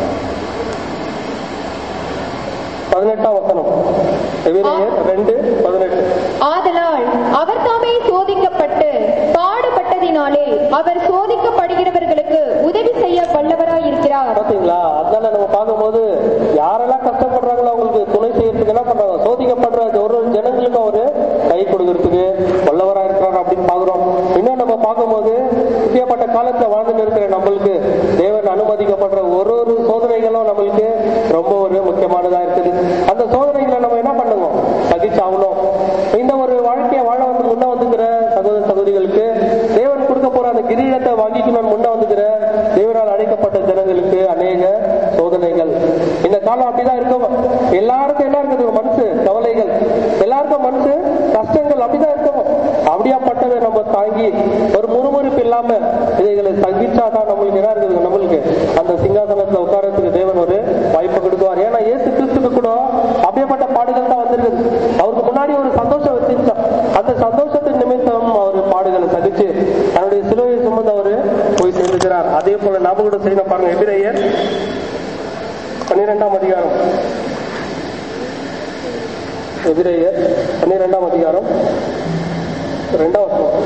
பதினெட்டாம் வசனம் எபிரேயர் ரெண்டு பதினெட்டு ஆதலால் அவர் தாமே சோதிக்கப்பட்டு பாடுபட்டதினாலே அவர் சோதிக்கப்படுகிறவர்களுக்கு உதவி செய்ய வல்லவராயிருக்கிறார் பாத்தீங்களா அதனால நம்ம பார்க்கும்போது யாரெல்லாம் கஷ்டப்படுறாங்களோ அவங்களுக்கு துணை செய்யறதுக்கு என்ன பண்றாங்க சோதிக்கப்படுற ஒரு ஒரு ஜனங்களுக்கும் அவரு கை கொடுக்கறதுக்கு வல்லவரா இருக்கிறார் அப்படின்னு பாக்குறோம் இன்னும் நம்ம பார்க்கும்போது இப்படியாப்பட்ட காலத்துல வாழ்ந்துட்டு இருக்கிற நம்மளுக்கு தேவன் அனுமதிக்கப்படுற ஒரு ஒரு சோதனைகளும் நம்மளுக்கு ரொம்ப ஒரு முக்கியமானதா இருக்குது அந்த சோதனைகளை நம்ம என்ன பண்ணுவோம் சகிச்சாகணும் இந்த ஒரு வாழ்க்கையை வாழ வந்து முன்ன வந்துக்கிற சகோதர சகோதரிகளுக்கு தேவன் கொடுக்க போற அந்த கிரீடத்தை வாங்கிக்கணும்னு முன்ன வந்துக்கிற தேவனால் அழைக்கப்பட்ட ஜனங்களுக்கு அநேக சோதனைகள் இந்த காலம் அப்படிதான் இருக்கும் எல்லாருக்கும் என்ன இருக்குது மனசு கவலைகள் எல்லாருக்கும் மனசு கஷ்டங்கள் அப்படிதான் இருக்கும் அப்படியாப்பட்டதை நம்ம தாங்கி ஒரு முறுமுறுப்பு இல்லாம இதைகளை சகிச்சாதான் நம்மளுக்கு என்ன இருக்குது நம்மளுக்கு அந்த சிங்காசனத்துல உட்காரத்துக்கு தேவன் ஒரு வாய்ப்பு கொடுக்குவார் ஏன்னா இயேசு கிறிஸ்துக்கு கூட அப்படியேப்பட்ட பாடுகள் தான் வந்திருக்குது அவருக்கு முன்னாடி ஒரு சந்தோஷம் வச்சிருந்தான் அந்த சந்தோஷத்தின் நிமித்தம் அவர் பாடுகளை சகிச்சு தன்னுடைய சிலுவையை சுமந்து அவர் போய் சேர்ந்துக்கிறார் அதே போல நாம கூட செய்யணும் பாருங்க எபிரேயர் பன்னிரெண்டாம் அதிகாரம் எபிரேயர் பன்னிரெண்டாம் அதிகாரம் ரெண்டாம் வசனம்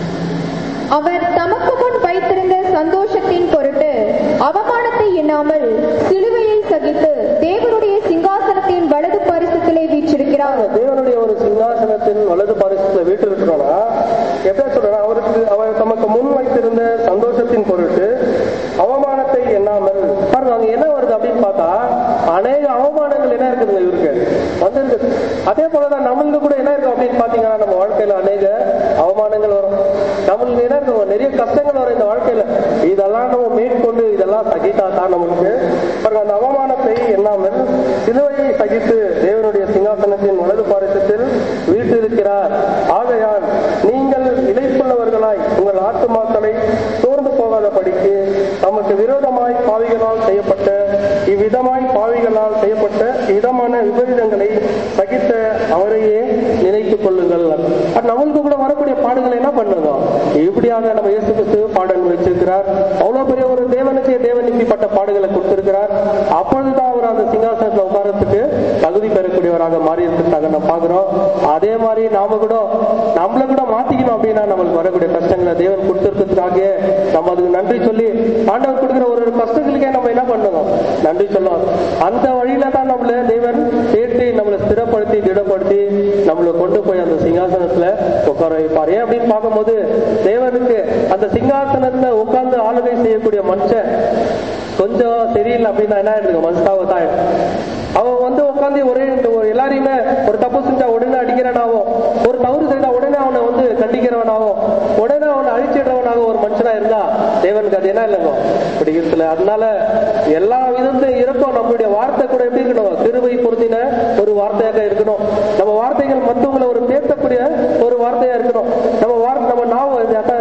அவர் தமக்கு முன் வைத்திருந்த சந்தோஷத்தின் பொருட்டு அவமானத்தை எண்ணாமல் சிலுவையை சகித்து தேவனுடைய சிங்காசனத்தின் வலது பரிசத்திலே வீற்றிருக்கிறார் தேவனுடைய ஒரு சிங்காசனத்தின் வலது பாரிசத்துல வீட்டு இருக்கிறோம்னா எப்படி சொல்றா அவருக்கு அவர் தமக்கு முன் வைத்திருந்த சந்தோஷத்தின் பொருட்டு அவமானத்தை எண்ணாமல் பாருங்க அங்க என்ன வருது அப்படின்னு பார்த்தா அநேக அவமானங்கள் என்ன இருக்குதுங்க இவருக்கு வந்திருக்கு அதே போலதான் நம்மளுக்கு கூட என்ன இருக்கும் அப்படின்னு பாத்தீங்கன்னா நம்ம வாழ்க்கையில அநேக அவமானங்கள் வரும் நம்மளுக்கு என்ன இருக்கும் நிறைய கஷ்டங்கள் வரும் இந்த வாழ்க்கையில இதெல்லாம் நம்ம மேற்கொண்டு இதெல்லாம் சகித்தா தான் நம்மளுக்கு பாருங்க அந்த அவமானத்தை எண்ணாமல் சிலுவையை சகித்து தேவனுடைய சிங்காசனத்தின் வலது பாரிசத்தில் வீட்டிருக்கிறார் ஆகையால் நீங்கள் இழைப்புள்ளவர்களாய் உங்கள் ஆத்துமாக்களை சோர்ந்து போகாத படிக்கு தமக்கு விரோதமாய் பாவிகளால் செய்யப்பட்ட இவ்விதமாய் பாவிகளால் செய்யப்பட்ட விதமான விபரீதங்களை சகித்த அவரையே நினைத்துக் கொள்ளுங்கள் அது நம்மளுக்கு கூட வரக்கூடிய பாடுகளை என்ன பண்ணுங்க இப்படியாக நம்ம இயேசு கிறிஸ்து பாடல் வச்சிருக்கிறார் அவ்வளவு பெரிய ஒரு தேவனுக்கு தேவன் இப்படிப்பட்ட பாடுகளை கொடுத்திருக்கிறார் அப்பொழுதுதான் அவர் அந்த சிங்காசனத்துல உட்காரத்துக்கு தகுதி பெறக்கூடியவராக மாறி இருக்கிறதாக நம்ம பாக்குறோம் அதே மாதிரி நாம கூட நம்மள கூட மாத்திக்கணும் அப்படின்னா நம்மளுக்கு வரக்கூடிய கஷ்டங்களை தேவன் கொடுத்திருக்கிறதுக்காக நம்ம அதுக்கு நன்றி சொல்லி ஆண்டவர் கொடுக்கிற ஒரு ஒரு கஷ்டங்களுக்கே நம்ம என்ன பண்ணணும் நன்றி சொல்லணும் அந்த வழியில தான் நம்மள தேவன் சேர்த்து நம்மளை ஸ்திரப்படுத்தி திடப்படுத்தி நம்மளை கொண்டு போய் அந்த சிங்காசனத்துல உட்கார வைப்பார் ஏன் அப்படின்னு பார்க்கும்போது தேவனுக்கு அந்த சிங்காசனத்துல உட்கார்ந்து ஆளுகை செய்யக்கூடிய மனுஷன் கொஞ்சம் சரியில்லை அப்படின்னா என்ன ஆயிடுங்க மனசாவ தான் அவன் வந்து உட்காந்து ஒரே இந்த ஒரு எல்லாரையுமே ஒரு தப்பு செஞ்சா உடனே அடிக்கிறவனாவும் ஒரு தவறு செய்தா உடனே அவனை வந்து கண்டிக்கிறவனாவும் உடனே அவனை அழிச்சிடுறவனாக ஒரு மனுஷனா இருந்தா தேவனுக்கு அது என்ன இல்லைங்க பிடிக்கிறதுல அதனால எல்லா விதத்தையும் இருக்கும் நம்மளுடைய வார்த்தை கூட எப்படி இருக்கணும் கிருபை பொருந்தின ஒரு வார்த்தையாக இருக்கணும் நம்ம வார்த்தைகள் மற்றவங்களை ஒரு பேசக்கூடிய ஒரு வார்த்தையா இருக்கணும் நம்ம வார்த்தை நம்ம நாவ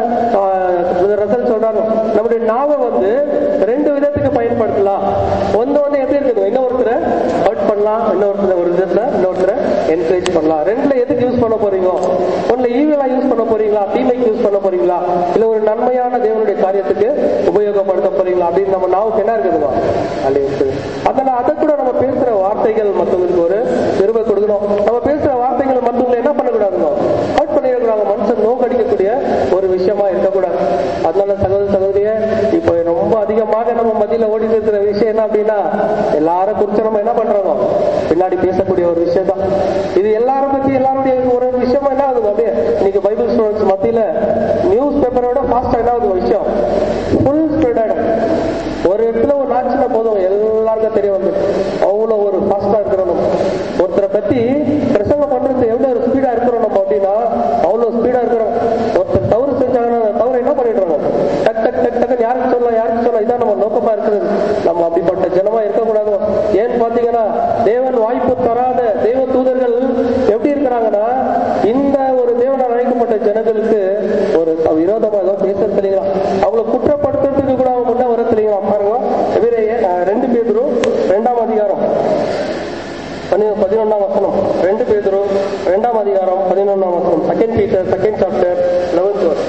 ரசல் சொல்றாங்க நம்முடைய நாவை வந்து ரெண்டு விதத்துக்கு பயன்படுத்தலாம் ஒன்று ஒன்று எப்படி இருக்குது இன்னொருத்தரை ஹர்ட் பண்ணலாம் இன்னொருத்தரை ஒரு விதத்துல இன்னொருத்தரை என்கரேஜ் பண்ணலாம் ரெண்டுல எதுக்கு யூஸ் பண்ண போறீங்க ஒன்னுல ஈவிலா யூஸ் பண்ண போறீங்களா தீமைக்கு யூஸ் பண்ண போறீங்களா இல்ல ஒரு நன்மையான தேவனுடைய காரியத்துக்கு உபயோகப்படுத்த போறீங்களா அப்படின்னு நம்ம நாவுக்கு என்ன இருக்குதுமா அல்ல இருக்குது அதனால அதை கூட நம்ம பேசுற வார்த்தைகள் மற்றவங்களுக்கு ஒரு பெருமை கொடுக்கணும் நம்ம பேசுற வார்த்தைகள் மற்றவங்களை என்ன பண்ணக்கூடாதுங்க ஹர்ட் பண்ணிடக்கூடாது மனுஷன் நோக்கடிக்கக்கூடிய ஒரு விஷயமா இருக்கக்கூடாது அதனால சகோதர சகோதரிய இப்ப ரொம்ப அதிகமாக நம்ம மத்தியில ஓடிட்டு இருக்கிற விஷயம் என்ன அப்படின்னா எல்லாரும் குறிச்சு நம்ம என்ன பண்றோம் பின்னாடி பேசக்கூடிய ஒரு விஷயம் தான் இது எல்லாரும் பத்தி எல்லாருடைய ஒரு விஷயமா என்ன ஆகுது அப்படியே இன்னைக்கு பைபிள் ஸ்டூடெண்ட்ஸ் மத்தியில நியூஸ் பேப்பரோட ஃபாஸ்டா என்ன ஆகுது விஷயம் ஃபுல் ஸ்ப்ரெட் ஆயிடும் ஒரு இடத்துல ஒரு நாச்சுனா போதும் எல்லாருக்கும் தெரிய வந்து அவ்வளவு ஒரு ஃபாஸ்டா இருக்கிறோம் நம்ம ஒருத்தரை பத்தி பிரசங்கம் பண்றது எவ்வளவு ஒரு ஸ்பீடா இருக்கிறோம் நம்ம அப்படின்னா அவ்வளவு ஸ்பீடா இருக்கிறோம் ஒருத்தர் தவறு செஞ்சாங்கன்னா அந்த தவறு என்ன பண்ணிடுறோம் டக் டக் டக் டக் யாருக்கு சொல்லலாம் யாருக்கு சொல்லலாம் இதான் நம்ம நோக்கமா இருக்குது நம்ம அப்படிப்பட்ட ஜனமா இருக்கக்கூடாது ஏன்னு பாத்தீங்கன்னா தேவன் வாய்ப்பு தராத தேவ தூதர்கள் எப்படி இருக்கிறாங்கன்னா இந்த ஒரு தேவனால் அழைக்கப்பட்ட ஜனங்களுக்கு ஒரு விரோதமா ஏதோ பேச தெரியுங்களா அவங்களை குற்றப்படுத்துறதுக்கு கூட அவங்க முன்ன வர தெரியுங்களா பாருங்க எபிரேயர், அஹ், ரெண்டு பேரும் ரெண்டாம் அதிகாரம் பனி- பதினொன்னாம் வசனம் ரெண்டு பேதரும் ரெண்டாம் அதிகாரம் பதினொன்னாம் வசனம் second Peter second chapter eleventh verse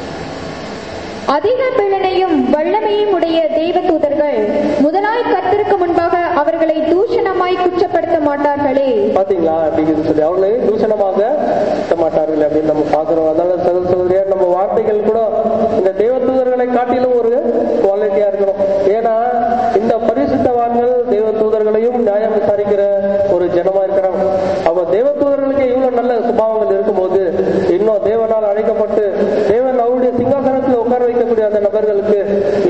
அதிக பிளனையும் வல்லமையும் உடைய தேவ தூதர்கள் முதலாய் கர்த்தருக்கு முன்பாக அவர்களை தூஷணமாய் குற்றப்படுத்த மாட்டார்களே பாத்தீங்களா அப்படின்னு சொல்லி அவர்களை தூஷணமாக இருக்க மாட்டார்கள் அப்படின்னு நம்ம பாக்குறோம் அதனால சகோதர சகோதரியா நம்ம வார்த்தைகள் கூட இந்த தேவ தூதர்களை காட்டிலும் ஒரு குவாலிட்டியா இருக்கணும் ஏன்னா இந்த பரிசுத்தவான்கள் தேவ தூதர்களையும் நியாயம் விசாரிக்கிற ஒரு ஜனமா இருக்கிறாங்க அவ தேவ தூதர்களுக்கு இவ்வளவு நல்ல சுபாவங்கள் இருக்கும்போது இன்னும் தேவனால் அழைக்கப்பட்டு தேவன் அவருடைய சிங்காசனத்தில் உட்கார வைக்கக்கூடிய அந்த நபர்களுக்கு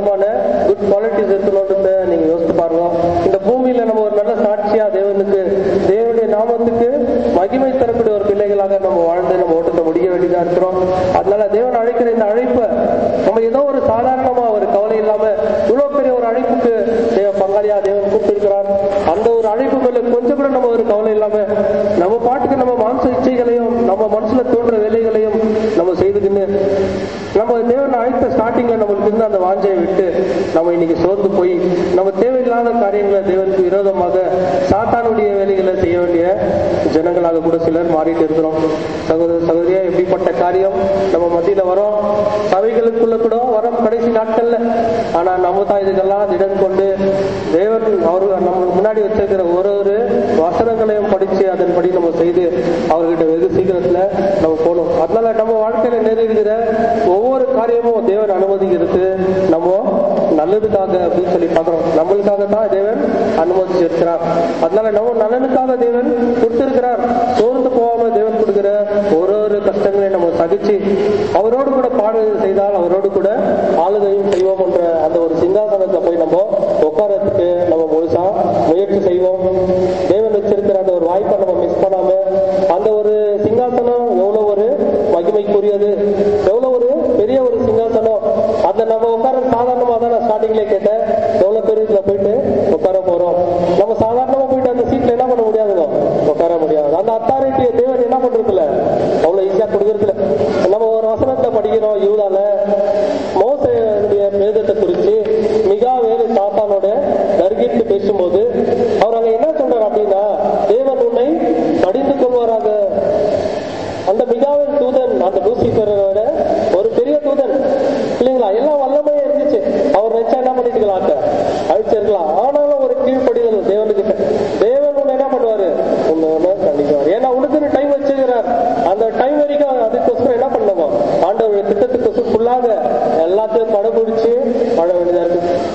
விதமான குட் குவாலிட்டிஸ் இருக்கணும்ன்றத நீங்க யோசித்து பாருங்க இந்த பூமியில நம்ம ஒரு நல்ல சாட்சியா தேவனுக்கு தேவனுடைய நாமத்துக்கு மகிமை தரக்கூடிய ஒரு பிள்ளைகளாக நம்ம வாழ்ந்து நம்ம ஓட்டத்தை முடிய வேண்டியதா இருக்கிறோம் அதனால தேவன் அழைக்கிற இந்த அழைப்பை நம்ம ஏதோ ஒரு சாதாரணமா ஒரு கவலை இல்லாம இவ்வளவு பெரிய ஒரு அழைப்புக்கு தேவ பங்காளியா தேவன் கூப்பிட்டிருக்கிறார் அந்த ஒரு அழைப்பு மேல கொஞ்சம் கூட நம்ம ஒரு கவலை இல்லாம நம்ம பாட்டுக்கு நம்ம மாம்ச இச்சைகளையும் நம்ம மனசுல தோன்ற வேலைகளையும் நம்ம செய்துக்கின்னு நம்ம தேவன் அழைத்த ஸ்டார்டிங்ல நம்மளுக்கு இருந்த அந்த வாஞ்சையை விட்டு நம்ம இன்னைக்கு சோர்ந்து போய் நம்ம தேவையில்லாத காரியங்களை தேவனுக்கு விரோதமாக சாத்தானுடைய வேலைகளை செய்ய வேண்டிய ஜனங்களாக கூட சிலர் மாறிட்டு இருக்கிறோம் சகோதர சகோதரியா எப்படிப்பட்ட காரியம் நம்ம மத்தியில வரோம் சபைகளுக்குள்ள கூட வரோம் கடைசி நாட்கள்ல ஆனா நம்ம தான் இதுக்கெல்லாம் திடன் கொண்டு தேவன் அவரு நம்மளுக்கு முன்னாடி வச்சிருக்கிற ஒரு ஒரு வசனங்களையும் படிச்சு அதன்படி நம்ம செய்து அவர்கிட்ட வெகு சீக்கிரத்துல நம்ம போகணும் அதனால நம்ம வாழ்க்கையில நிறைவேறுகிற ஒவ்வொரு காரியமும் தேவன் அனுமதிக்கிறது நம்ம நல்லதுக்காக அப்படின்னு சொல்லி பார்க்கிறோம் நம்மளுக்காக தான் தேவன் அனுமதிச்சிருக்கிறார் அதனால நம்ம நலனுக்காக தேவன் கொடுத்திருக்கிறார் சோர்ந்து போகாம தேவன் கொடுக்கிற ஒரு ஒரு கஷ்டங்களையும் நம்ம சகிச்சு அவரோடு கூட பாடுதல் செய்தால் அவரோடு கூட ஆளுகையும் செய்வோம் என்ற அந்த ஒரு சிங்காசனத்தை போய் நம்ம உட்காரத்துக்கு நம்ம முழுசா முயற்சி செய்வோம் தேவன் வச்சிருக்கிற அந்த ஒரு வாய்ப்பை நம்ம மிஸ் பண்ணாம அந்த ஒரு சிங்காசனம் எவ்வளவு ஒரு மகிமைக்குரியது எவ்வளவு ஒரு பெரிய ஒரு சிங்காசனம் அந்த நம்ம உட்கார சாதாரணமா தான் நான் ஸ்டார்டிங்ல கேட்டேன் எவ்வளவு பேர் இதுல போயிட்டு உட்கார போறோம் நம்ம சாதாரணமா போயிட்டு அந்த சீட்ல என்ன பண்ண முடியாதுங்க உட்கார முடியாது அந்த அத்தாரிட்டியை தேவன் என்ன பண்றதுல அவ்வளவு ஈஸியா கொடுக்கறதுல நம்ம ஒரு வசனத்தை படிக்கிறோம் யூதால மோசையுடைய வேதத்தை குறித்து மிகா வேறு சாத்தானோட நறுக்கிட்டு பேசும்போது அவர் அங்க என்ன சொல்றாரு அப்படின்னா தேவன் உன்னை கடிந்து கொள்வாராக அந்த மிகாவின் தூதன் அந்த லூசிபரோட ஒரு பெரிய தூதன் இல்லைங்களா எல்லாம் வல்லமையே இருந்துச்சு அவர் நினைச்சா என்ன பண்ணிட்டுக்கலாம் அழிச்சிருக்கலாம் ஆனாலும் ஒரு கீழ்ப்படிதல் தேவனுக்கு தேவன் உன்னை என்ன பண்ணுவாரு உன்னை உன்னை கண்டிப்பார் ஏன்னா உனக்குன்னு டைம் வச்சுக்கிறார் அந்த டைம் வரைக்கும் அதுக்கோசரம் என்ன பண்ணுவோம் ஆண்டவர் திட்டத்துக்கு ஃபுல்லாக எல்லாத்தையும் கடைபிடிச்சு வாழ வேண்டியதா இருக்கு